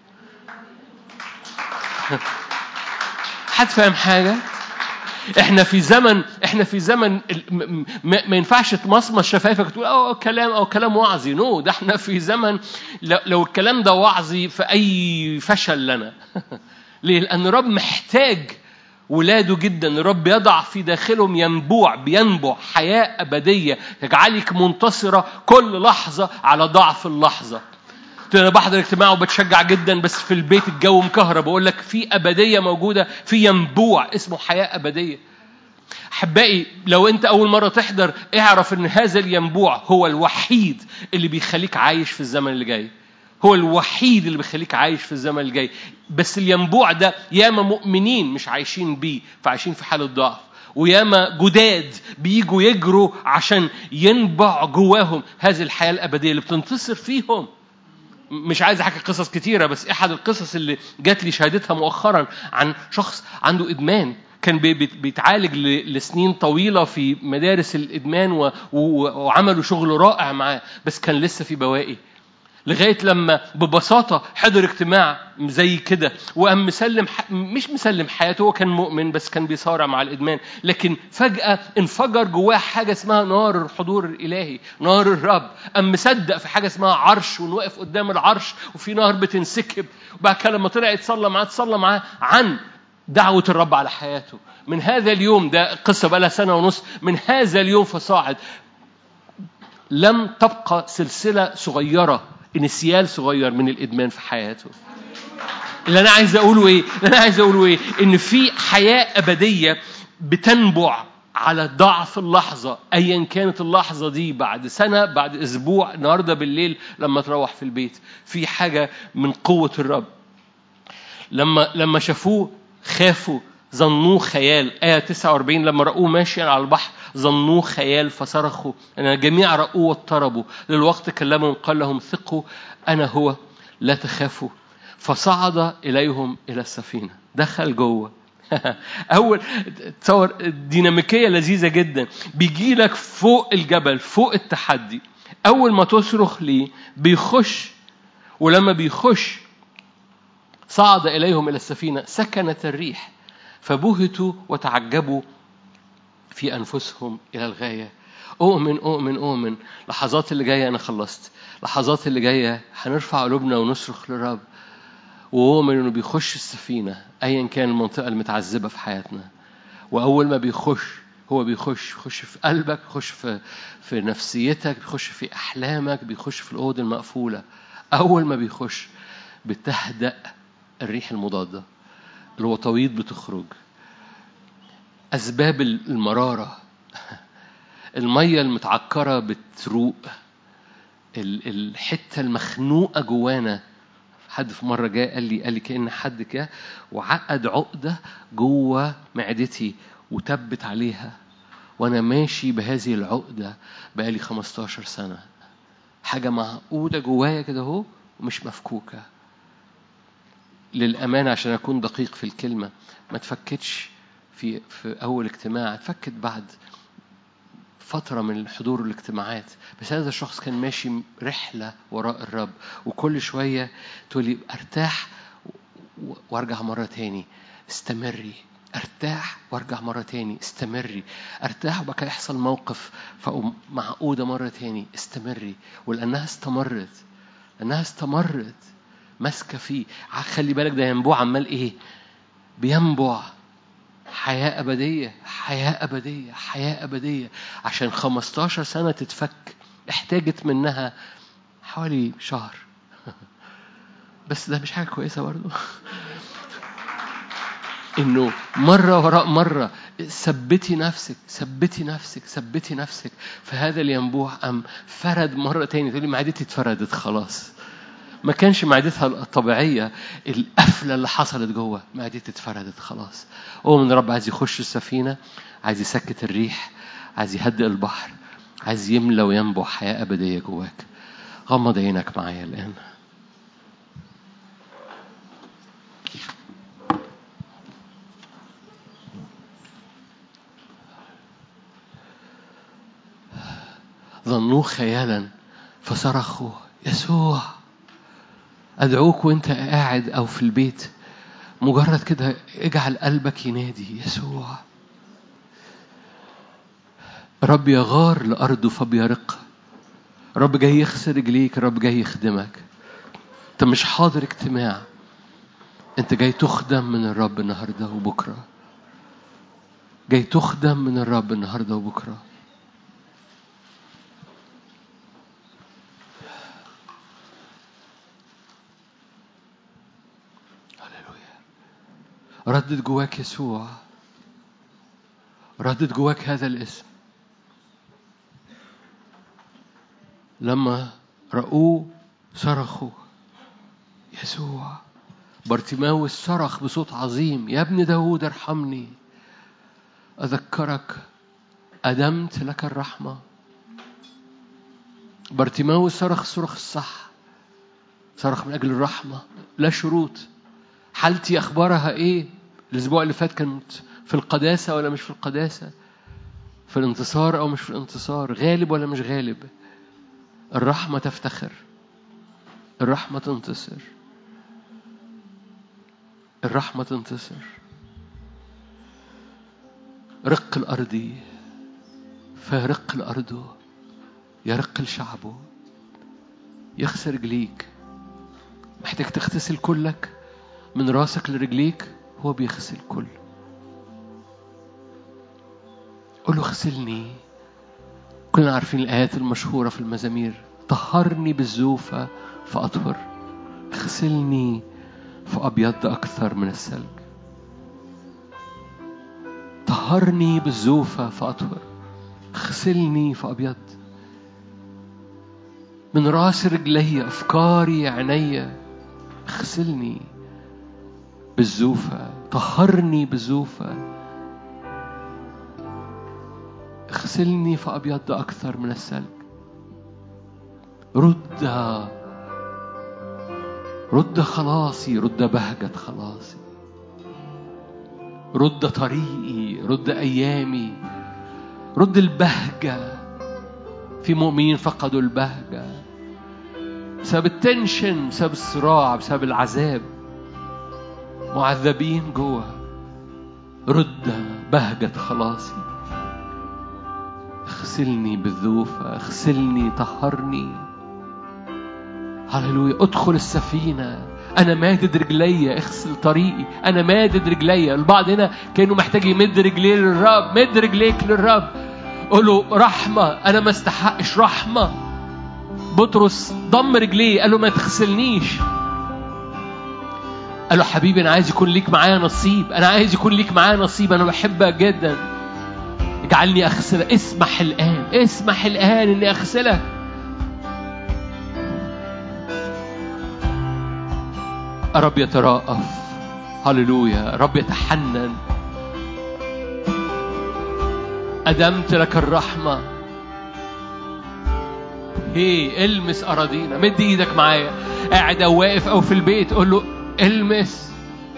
حد فاهم حاجه؟ احنا في زمن احنا في زمن ال- م- م- ما ما ينفعش تمصمص شفايفك وتقول اه كلام او كلام وعظي نو ده احنا في زمن لو, لو الكلام ده وعظي فاي فشل لنا ليه؟ لان الرب محتاج ولاده جدا الرب يضع في داخلهم ينبوع بينبع حياه ابديه يجعلك منتصره كل لحظه على ضعف اللحظه قلت له انا بحضر اجتماع وبتشجع جدا بس في البيت الجو مكهرب بقول لك في ابديه موجوده في ينبوع اسمه حياه ابديه احبائي لو انت اول مره تحضر اعرف ان هذا الينبوع هو الوحيد اللي بيخليك عايش في الزمن اللي جاي هو الوحيد اللي بيخليك عايش في الزمن اللي جاي بس الينبوع ده ياما مؤمنين مش عايشين بيه فعايشين في حاله ضعف وياما جداد بيجوا يجروا عشان ينبع جواهم هذه الحياه الابديه اللي بتنتصر فيهم مش عايز احكي قصص كتيره بس احد القصص اللي جات لي شهادتها مؤخرا عن شخص عنده ادمان كان بي- بي- بيتعالج ل- لسنين طويله في مدارس الادمان و- و- وعملوا شغل رائع معاه بس كان لسه في بواقي لغايه لما ببساطه حضر اجتماع زي كده وقام مسلم ح... مش مسلم حياته هو كان مؤمن بس كان بيصارع مع الادمان لكن فجاه انفجر جواه حاجه اسمها نار الحضور الالهي نار الرب قام مصدق في حاجه اسمها عرش ونوقف قدام العرش وفي نار بتنسكب وبعد كده لما طلع يتصلى معاه تصلى معاه عن دعوة الرب على حياته من هذا اليوم ده قصة بقى لها سنة ونص من هذا اليوم فصاعد لم تبقى سلسلة صغيرة انسيال صغير من الإدمان في حياته اللي أنا عايز أقوله إيه؟ اللي أنا عايز أقوله إيه؟ إن في حياة أبدية بتنبع على ضعف اللحظة أيا كانت اللحظة دي بعد سنة بعد أسبوع النهاردة بالليل لما تروح في البيت في حاجة من قوة الرب لما لما شافوه خافوا ظنوه خيال آية 49 لما رأوه ماشيا على البحر ظنوه خيال فصرخوا أن الجميع رأوه واضطربوا للوقت كلمهم قال لهم ثقوا أنا هو لا تخافوا فصعد إليهم إلى السفينة دخل جوه أول تصور ديناميكية لذيذة جدا بيجي لك فوق الجبل فوق التحدي أول ما تصرخ ليه بيخش ولما بيخش صعد إليهم إلى السفينة سكنت الريح فبهتوا وتعجبوا في أنفسهم إلى الغاية أؤمن أؤمن أؤمن لحظات اللي جاية أنا خلصت لحظات اللي جاية هنرفع قلوبنا ونصرخ للرب وأؤمن إنه بيخش السفينة أيا كان المنطقة المتعذبة في حياتنا وأول ما بيخش هو بيخش بيخش في قلبك بيخش في في نفسيتك بيخش في أحلامك بيخش في الأوضة المقفولة أول ما بيخش بتهدأ الريح المضادة الوطويط بتخرج أسباب المرارة المية المتعكرة بتروق ال- الحتة المخنوقة جوانا حد في مرة جاء قال لي قال لي كأن حد كده وعقد عقدة جوه معدتي وتبت عليها وأنا ماشي بهذه العقدة بقالي 15 سنة حاجة معقودة جوايا كده أهو ومش مفكوكة للأمانة عشان أكون دقيق في الكلمة ما تفكتش في في أول اجتماع اتفكت بعد فترة من حضور الاجتماعات بس هذا الشخص كان ماشي رحلة وراء الرب وكل شوية تقول لي ارتاح و- وارجع مرة تاني استمري ارتاح وارجع مرة تاني استمري ارتاح وبقى يحصل موقف فاقوم معقودة مرة تاني استمري ولأنها استمرت لأنها استمرت ماسكة فيه ع- خلي بالك ده ينبوع عمال ايه بينبع حياة أبدية حياة أبدية حياة أبدية عشان 15 سنة تتفك احتاجت منها حوالي شهر بس ده مش حاجة كويسة برضو انه مرة وراء مرة ثبتي نفسك ثبتي نفسك ثبتي نفسك فهذا الينبوع أم فرد مرة تاني تقولي معدتي اتفردت خلاص ما كانش معدتها الطبيعية القفلة اللي حصلت جوه معدتي اتفردت خلاص هو من الرب عايز يخش السفينة عايز يسكت الريح عايز يهدئ البحر عايز يملى وينبع حياة أبدية جواك غمض عينك معايا الآن ظنوه خيالا فصرخوا يسوع أدعوك وأنت قاعد أو في البيت مجرد كده اجعل قلبك ينادي يسوع رب يغار لأرضه فبيرق رب جاي يغسل رجليك رب جاي يخدمك انت مش حاضر اجتماع انت جاي تخدم من الرب النهارده وبكره جاي تخدم من الرب النهارده وبكره هللويا ردد جواك يسوع ردد جواك هذا الاسم لما رأوه صرخوا يسوع بارتيماوس صرخ بصوت عظيم يا ابن داود ارحمني أذكرك أدمت لك الرحمة بارتيماوس صرخ الصرخ الصح صرخ من أجل الرحمة لا شروط حالتي أخبارها إيه الأسبوع اللي فات كانت في القداسة ولا مش في القداسة في الانتصار أو مش في الانتصار غالب ولا مش غالب الرحمة تفتخر الرحمة تنتصر الرحمة تنتصر رق الأرض فيرق الأرض يرق لشعبه يخسر رجليك محتاج تغتسل كلك من راسك لرجليك هو بيغسل كل قول له اغسلني كلنا عارفين الآيات المشهورة في المزامير طهرني بالزوفة فأطهر اغسلني فأبيض أكثر من الثلج طهرني بالزوفة فأطهر اغسلني فأبيض من راس رجلي أفكاري عيني اغسلني بالزوفة طهرني بالزوفة اغسلني فأبيض أكثر من الثلج رد رد خلاصي رد بهجة خلاصي رد طريقي رد أيامي رد البهجة في مؤمنين فقدوا البهجة بسبب التنشن بسبب الصراع بسبب العذاب معذبين جوه رد بهجة خلاصي اغسلني بالذوفة اغسلني طهرني هللويا ادخل السفينة أنا مادد رجلي اغسل طريقي أنا مادد رجلي البعض هنا كأنه محتاج يمد رجليه للرب مد رجليك للرب قول له رحمة أنا ما استحقش رحمة بطرس ضم رجليه قال له ما تغسلنيش قال له حبيبي أنا عايز يكون ليك معايا نصيب أنا عايز يكون ليك معايا نصيب أنا بحبك جدا اجعلني أغسلك اسمح الآن اسمح الآن إني أغسلك رب يترأف هللويا رب يتحنن أدمت لك الرحمة هي المس أراضينا مد إيدك معايا قاعد أو واقف أو في البيت قول له المس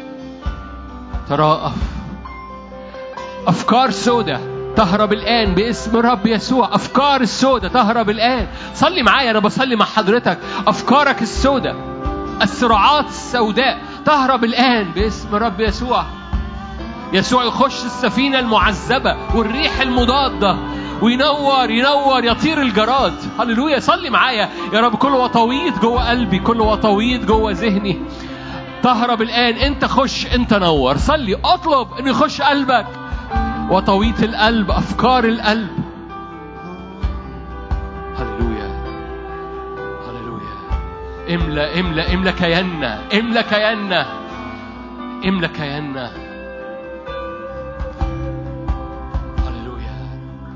ترأف أفكار سودة تهرب الآن باسم رب يسوع أفكار السودة تهرب الآن صلي معايا أنا بصلي مع حضرتك أفكارك السودة الصراعات السوداء تهرب الآن باسم رب يسوع يسوع يخش السفينة المعذبة والريح المضادة وينور ينور يطير الجراد هللويا صلي معايا يا رب كل وطويط جوه قلبي كل وطويط جوه ذهني تهرب الآن انت خش انت نور صلي اطلب انه يخش قلبك وطويط القلب افكار القلب هللويا هللويا املا املا املا كيانا املا كيانا املا كيانا هللويا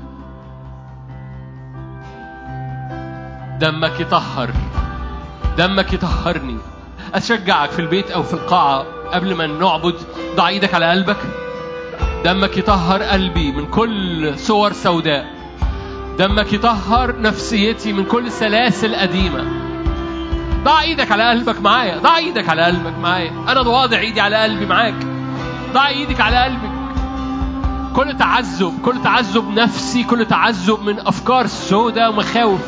دمك يطهر دمك يطهرني اشجعك في البيت او في القاعه قبل ما نعبد ضع ايدك على قلبك دمك يطهر قلبي من كل صور سوداء دمك يطهر نفسيتي من كل سلاسل قديمة ضع ايدك على قلبك معايا ضع ايدك على قلبك معايا انا واضع ايدي على قلبي معاك ضع ايدك على قلبك كل تعذب كل تعذب نفسي كل تعذب من افكار سوداء ومخاوف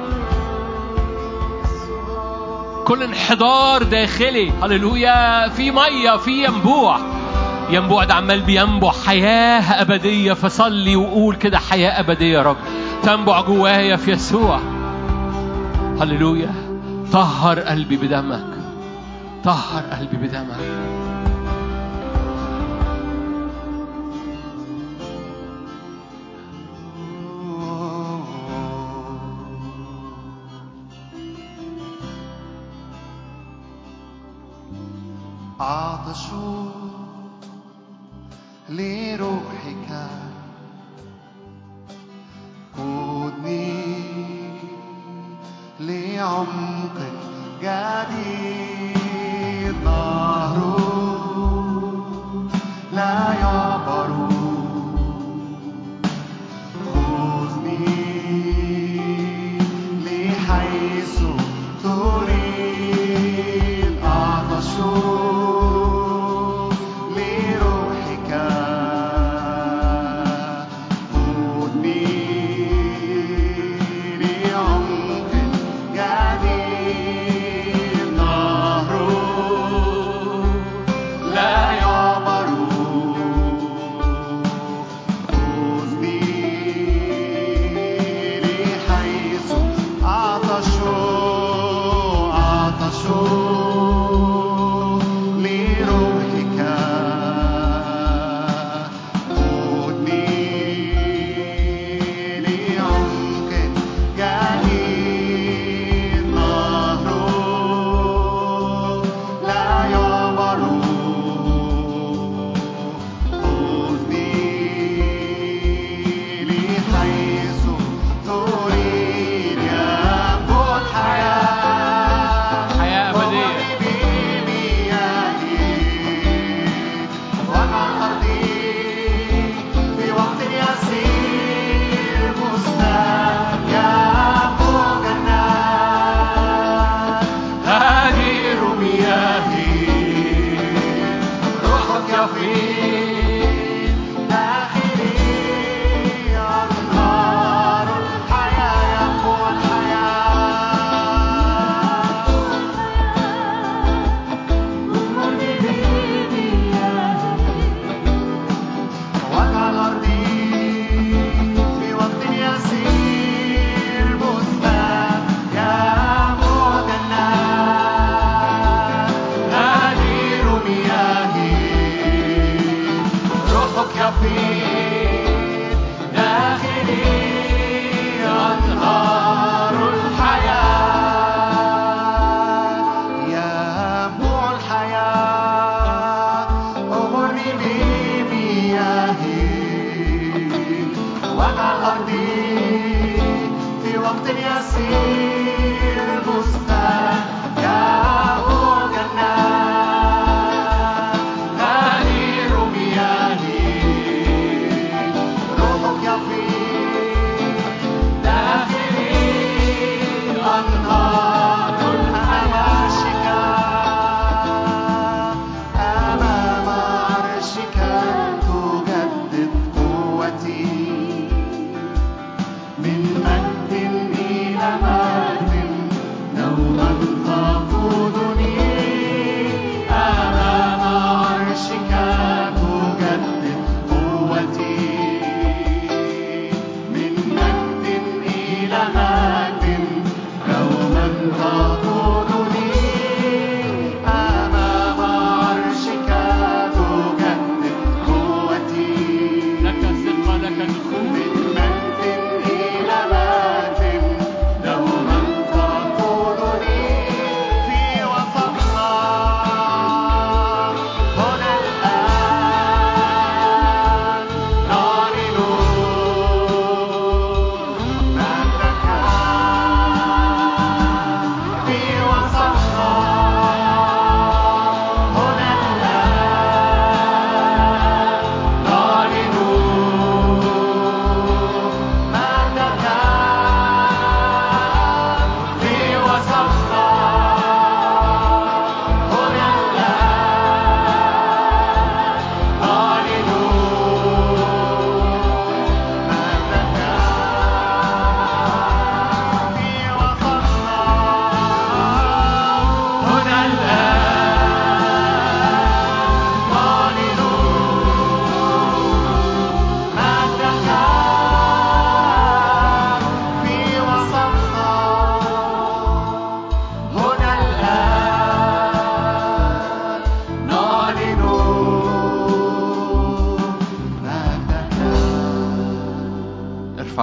كل انحدار داخلي هللويا في ميه في ينبوع ينبوع ده عمال بينبع حياه ابديه فصلي وقول كده حياه ابديه يا رب تنبع جوايا في يسوع هللويا طهر قلبي بدمك طهر قلبي بدمك عطشوا لروحك قودني لعمق جديد نهر لا يعبر خذني لحيث تريد أعطش لروحك خذني لعمق جديد نهر لا يعبر خذني لحيث عطشوا عطشوا لروحك خذني لعمق جديد نهر لا يعبر خذني لحيث تريد ينبوع حياة حياة أبدية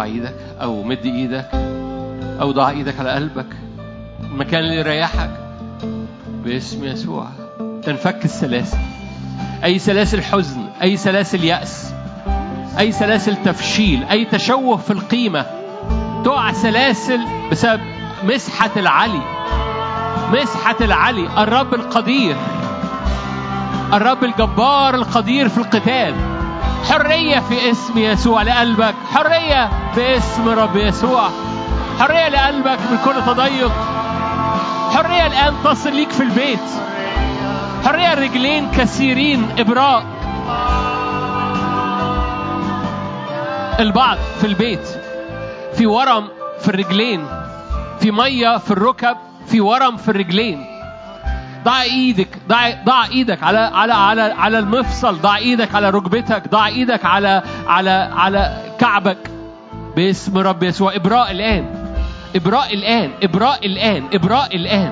ايدك او مد ايدك او ضع ايدك على قلبك المكان اللي يريحك باسم يسوع تنفك السلاسل اي سلاسل حزن اي سلاسل يأس اي سلاسل تفشيل اي تشوه في القيمة تقع سلاسل بسبب مسحة العلي مسحة العلي الرب القدير الرب الجبار القدير في القتال حرية في اسم يسوع لقلبك حرية باسم رب يسوع حرية لقلبك من كل تضيق حرية الآن تصل ليك في البيت حرية الرجلين كثيرين إبراء البعض في البيت في ورم في الرجلين في مية في الركب في ورم في الرجلين ضع ايدك ضع ضع ايدك على على على على المفصل ضع ايدك على ركبتك ضع ايدك على على على كعبك باسم رب يسوع ابراء الان ابراء الان ابراء الان ابراء الان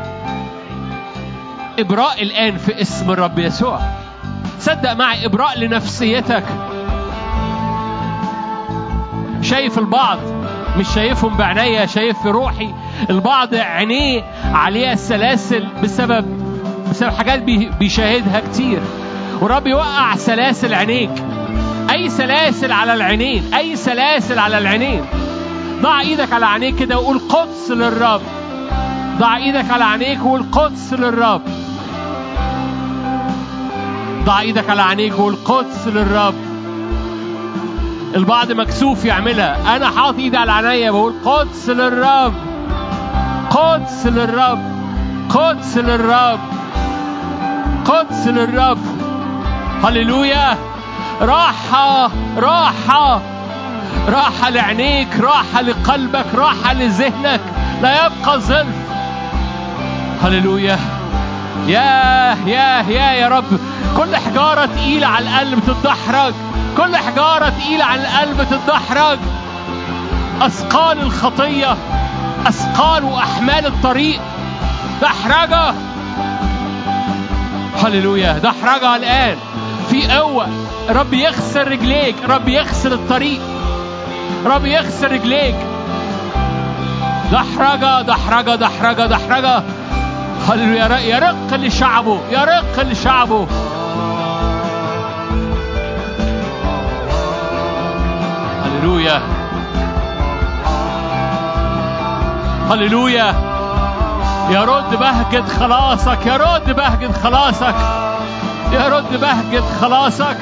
ابراء الان في اسم الرب يسوع صدق معي ابراء لنفسيتك شايف البعض مش شايفهم بعينيا شايف في روحي البعض عينيه عليها السلاسل بسبب بسبب حاجات بي- بيشاهدها كتير ورب يوقع سلاسل عينيك اي سلاسل على العينين اي سلاسل على العينين ضع ايدك على عينيك كده وقول قدس للرب ضع ايدك على عينيك وقول قدس للرب ضع ايدك على عينيك وقول قدس للرب البعض مكسوف يعملها انا حاطط ايدي على عينيا بقول قدس للرب قدس للرب قدس للرب قدس للرب هللويا راحة راحة راحة لعينيك راحة لقلبك راحة لذهنك لا يبقى ظلف هللويا يا يا يا يا رب كل حجارة تقيلة على القلب تتدحرج كل حجارة تقيلة على القلب تتدحرج أثقال الخطية أثقال وأحمال الطريق دحرجة هللويا دحرجة الآن في قوة رب يغسل رجليك رب يغسل الطريق رب يغسل رجليك دحرجة دحرجة دحرجة دحرجة هللويا يرق لشعبه يرق لشعبه هللويا هللويا يرد بهجة خلاصك يرد بهجة خلاصك يرد بهجة خلاصك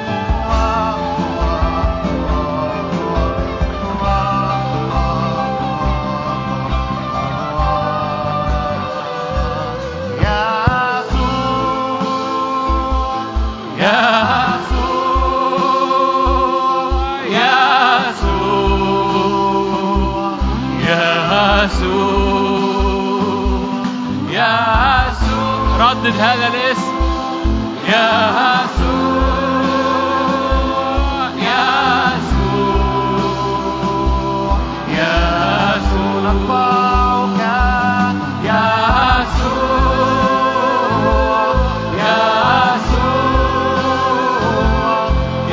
يسوع يسوع يسوع يسوع ردد هذا الاسم يسوع يسوع يسوع نتبعك يسوع يسوع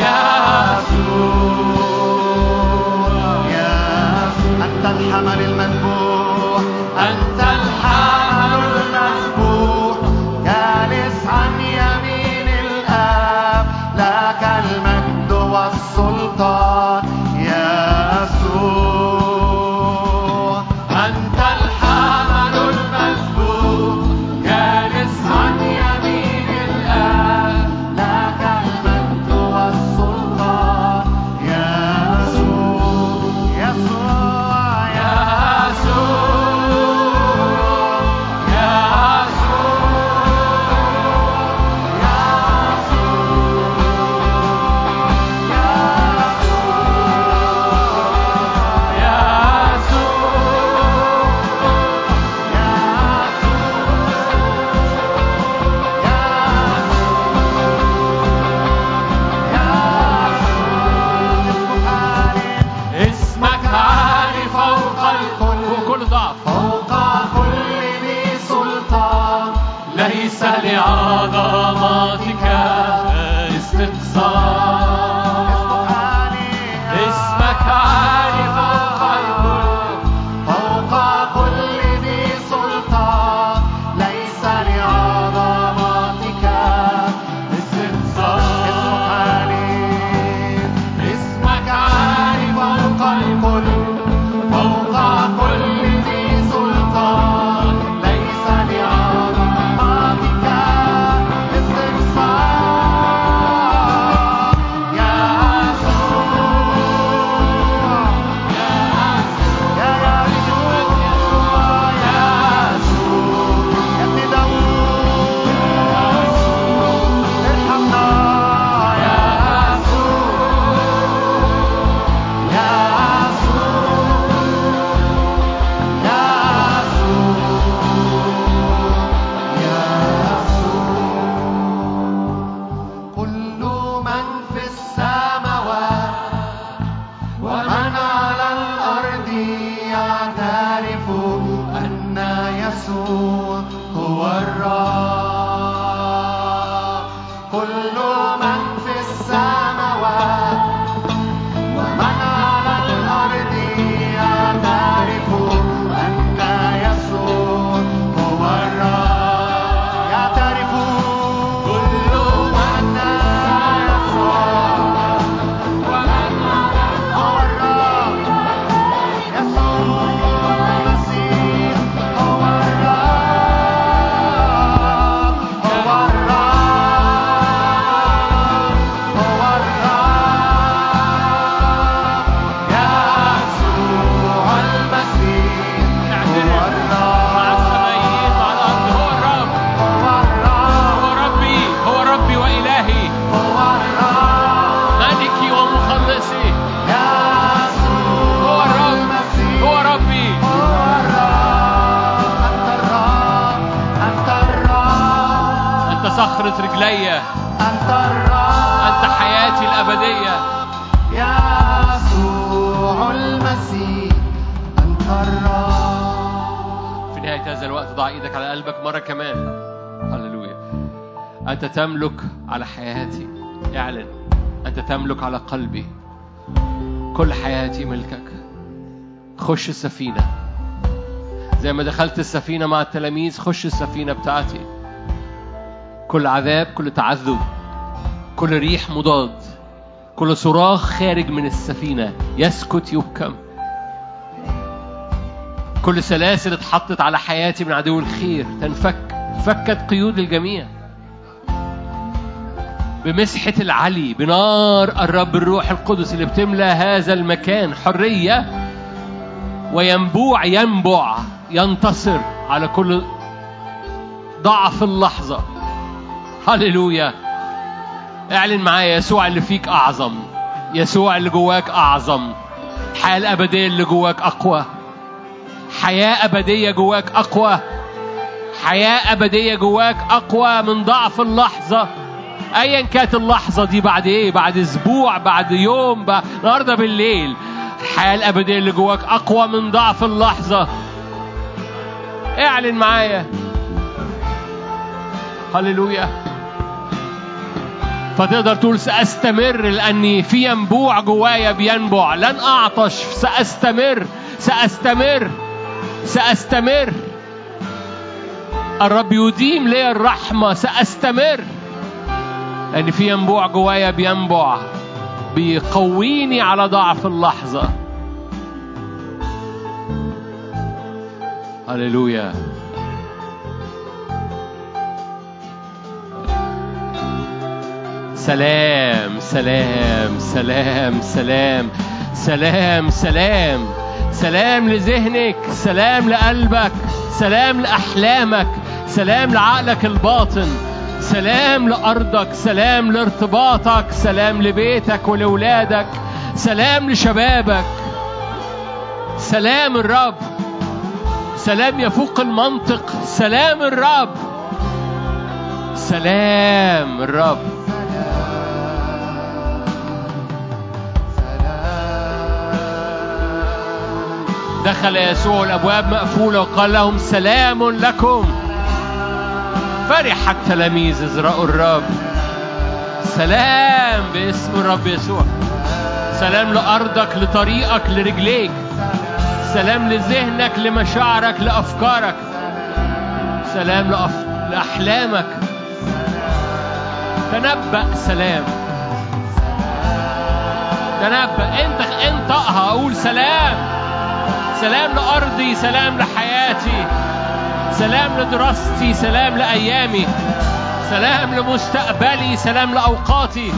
يسوع أنت الحمل المذبوح أنت الحمل المذبوح جالس عن يمين الآب لك المجد والسلطان يسوع أنت الحمل المذبوح جالس عن يمين الآب لك المجد والسلطان يسوع يسوع يسوع اسمك عالي فوق الكل وكل ضعف فوق كل ذي سلطان ليس لعظمتك استقصاء اسمك عالي صخرة رجلي أنت الرب أنت حياتي الأبدية يسوع المسيح أنت الرب في نهاية هذا الوقت ضع إيدك على قلبك مرة كمان هللويا أنت تملك على حياتي اعلن أنت تملك على قلبي كل حياتي ملكك خش السفينة زي ما دخلت السفينة مع التلاميذ خش السفينة بتاعتي كل عذاب كل تعذب كل ريح مضاد كل صراخ خارج من السفينة يسكت يبكم كل سلاسل اتحطت على حياتي من عدو الخير تنفك فكت قيود الجميع بمسحة العلي بنار الرب الروح القدس اللي بتملى هذا المكان حرية وينبوع ينبع ينتصر على كل ضعف اللحظة هللويا اعلن معايا يسوع اللي فيك أعظم يسوع اللي جواك أعظم الحياة الأبدية اللي جواك أقوى حياة أبدية جواك أقوى حياة أبدية جواك أقوى من ضعف اللحظة أيا كانت اللحظة دي بعد إيه بعد أسبوع بعد يوم بعد النهاردة بالليل الحياة الأبدية اللي جواك أقوى من ضعف اللحظة اعلن معايا هللويا فتقدر تقول سأستمر لأني في ينبوع جوايا بينبع لن أعطش سأستمر سأستمر سأستمر الرب يديم لي الرحمة سأستمر لأن في ينبوع جوايا بينبع بيقويني على ضعف اللحظة هللويا سلام سلام سلام سلام سلام سلام سلام لذهنك سلام لقلبك سلام لأحلامك سلام لعقلك الباطن سلام لأرضك سلام لارتباطك سلام لبيتك ولولادك سلام لشبابك سلام الرب سلام يفوق المنطق سلام الرب سلام الرب دخل يسوع الابواب مقفوله وقال لهم سلام لكم فرح التلاميذ اذ راوا الرب سلام باسم الرب يسوع سلام لارضك لطريقك لرجليك سلام لذهنك لمشاعرك لافكارك سلام لأف... لاحلامك تنبأ سلام تنبأ انت انطقها اقول سلام سلام لأرضي سلام لحياتي سلام لدراستي سلام لأيامي سلام لمستقبلي سلام لأوقاتي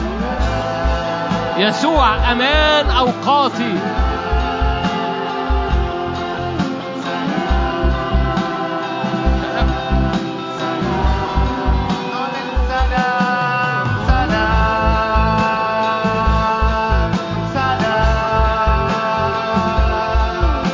يسوع أمان أوقاتي سلام سلام سلام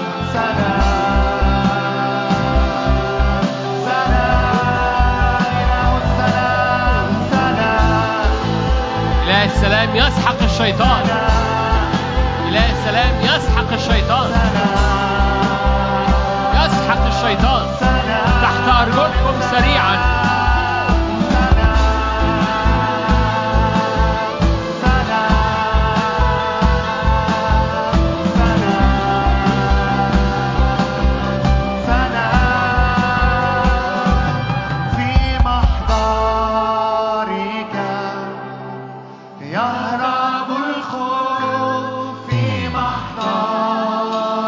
سلام سلام إله السلام سلام إله السلام يسحق الشيطان إله السلام يسحق الشيطان يسحق الشيطان تحت أرجلكم سريعا في محضرك يهرب الخوف في محضرك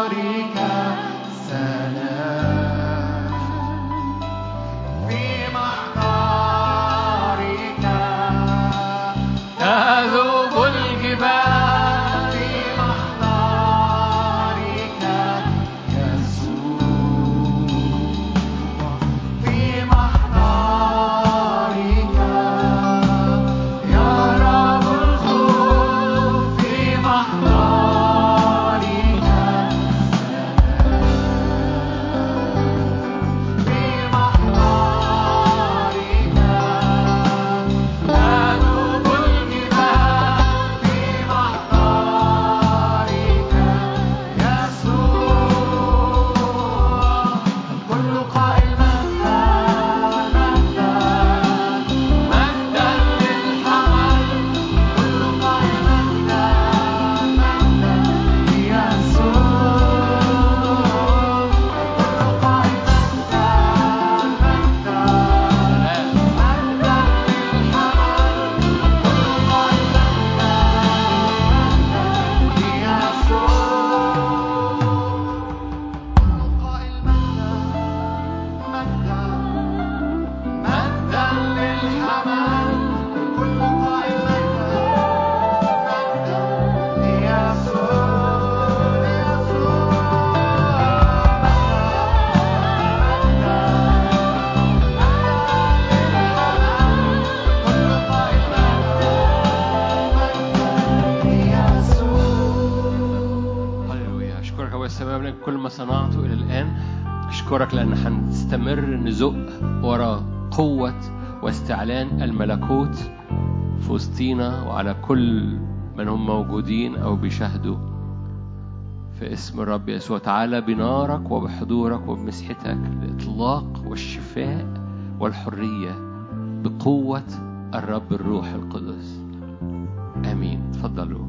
أشكرك لأن هنستمر نزق ورا قوة واستعلان الملكوت في وسطينا وعلى كل من هم موجودين أو بيشاهدوا في اسم الرب يسوع تعالى بنارك وبحضورك وبمسحتك الإطلاق والشفاء والحرية بقوة الرب الروح القدس آمين تفضلوا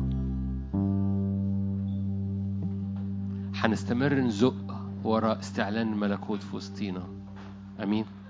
هنستمر نزق ورا استعلان الملكوت في وسطينا امين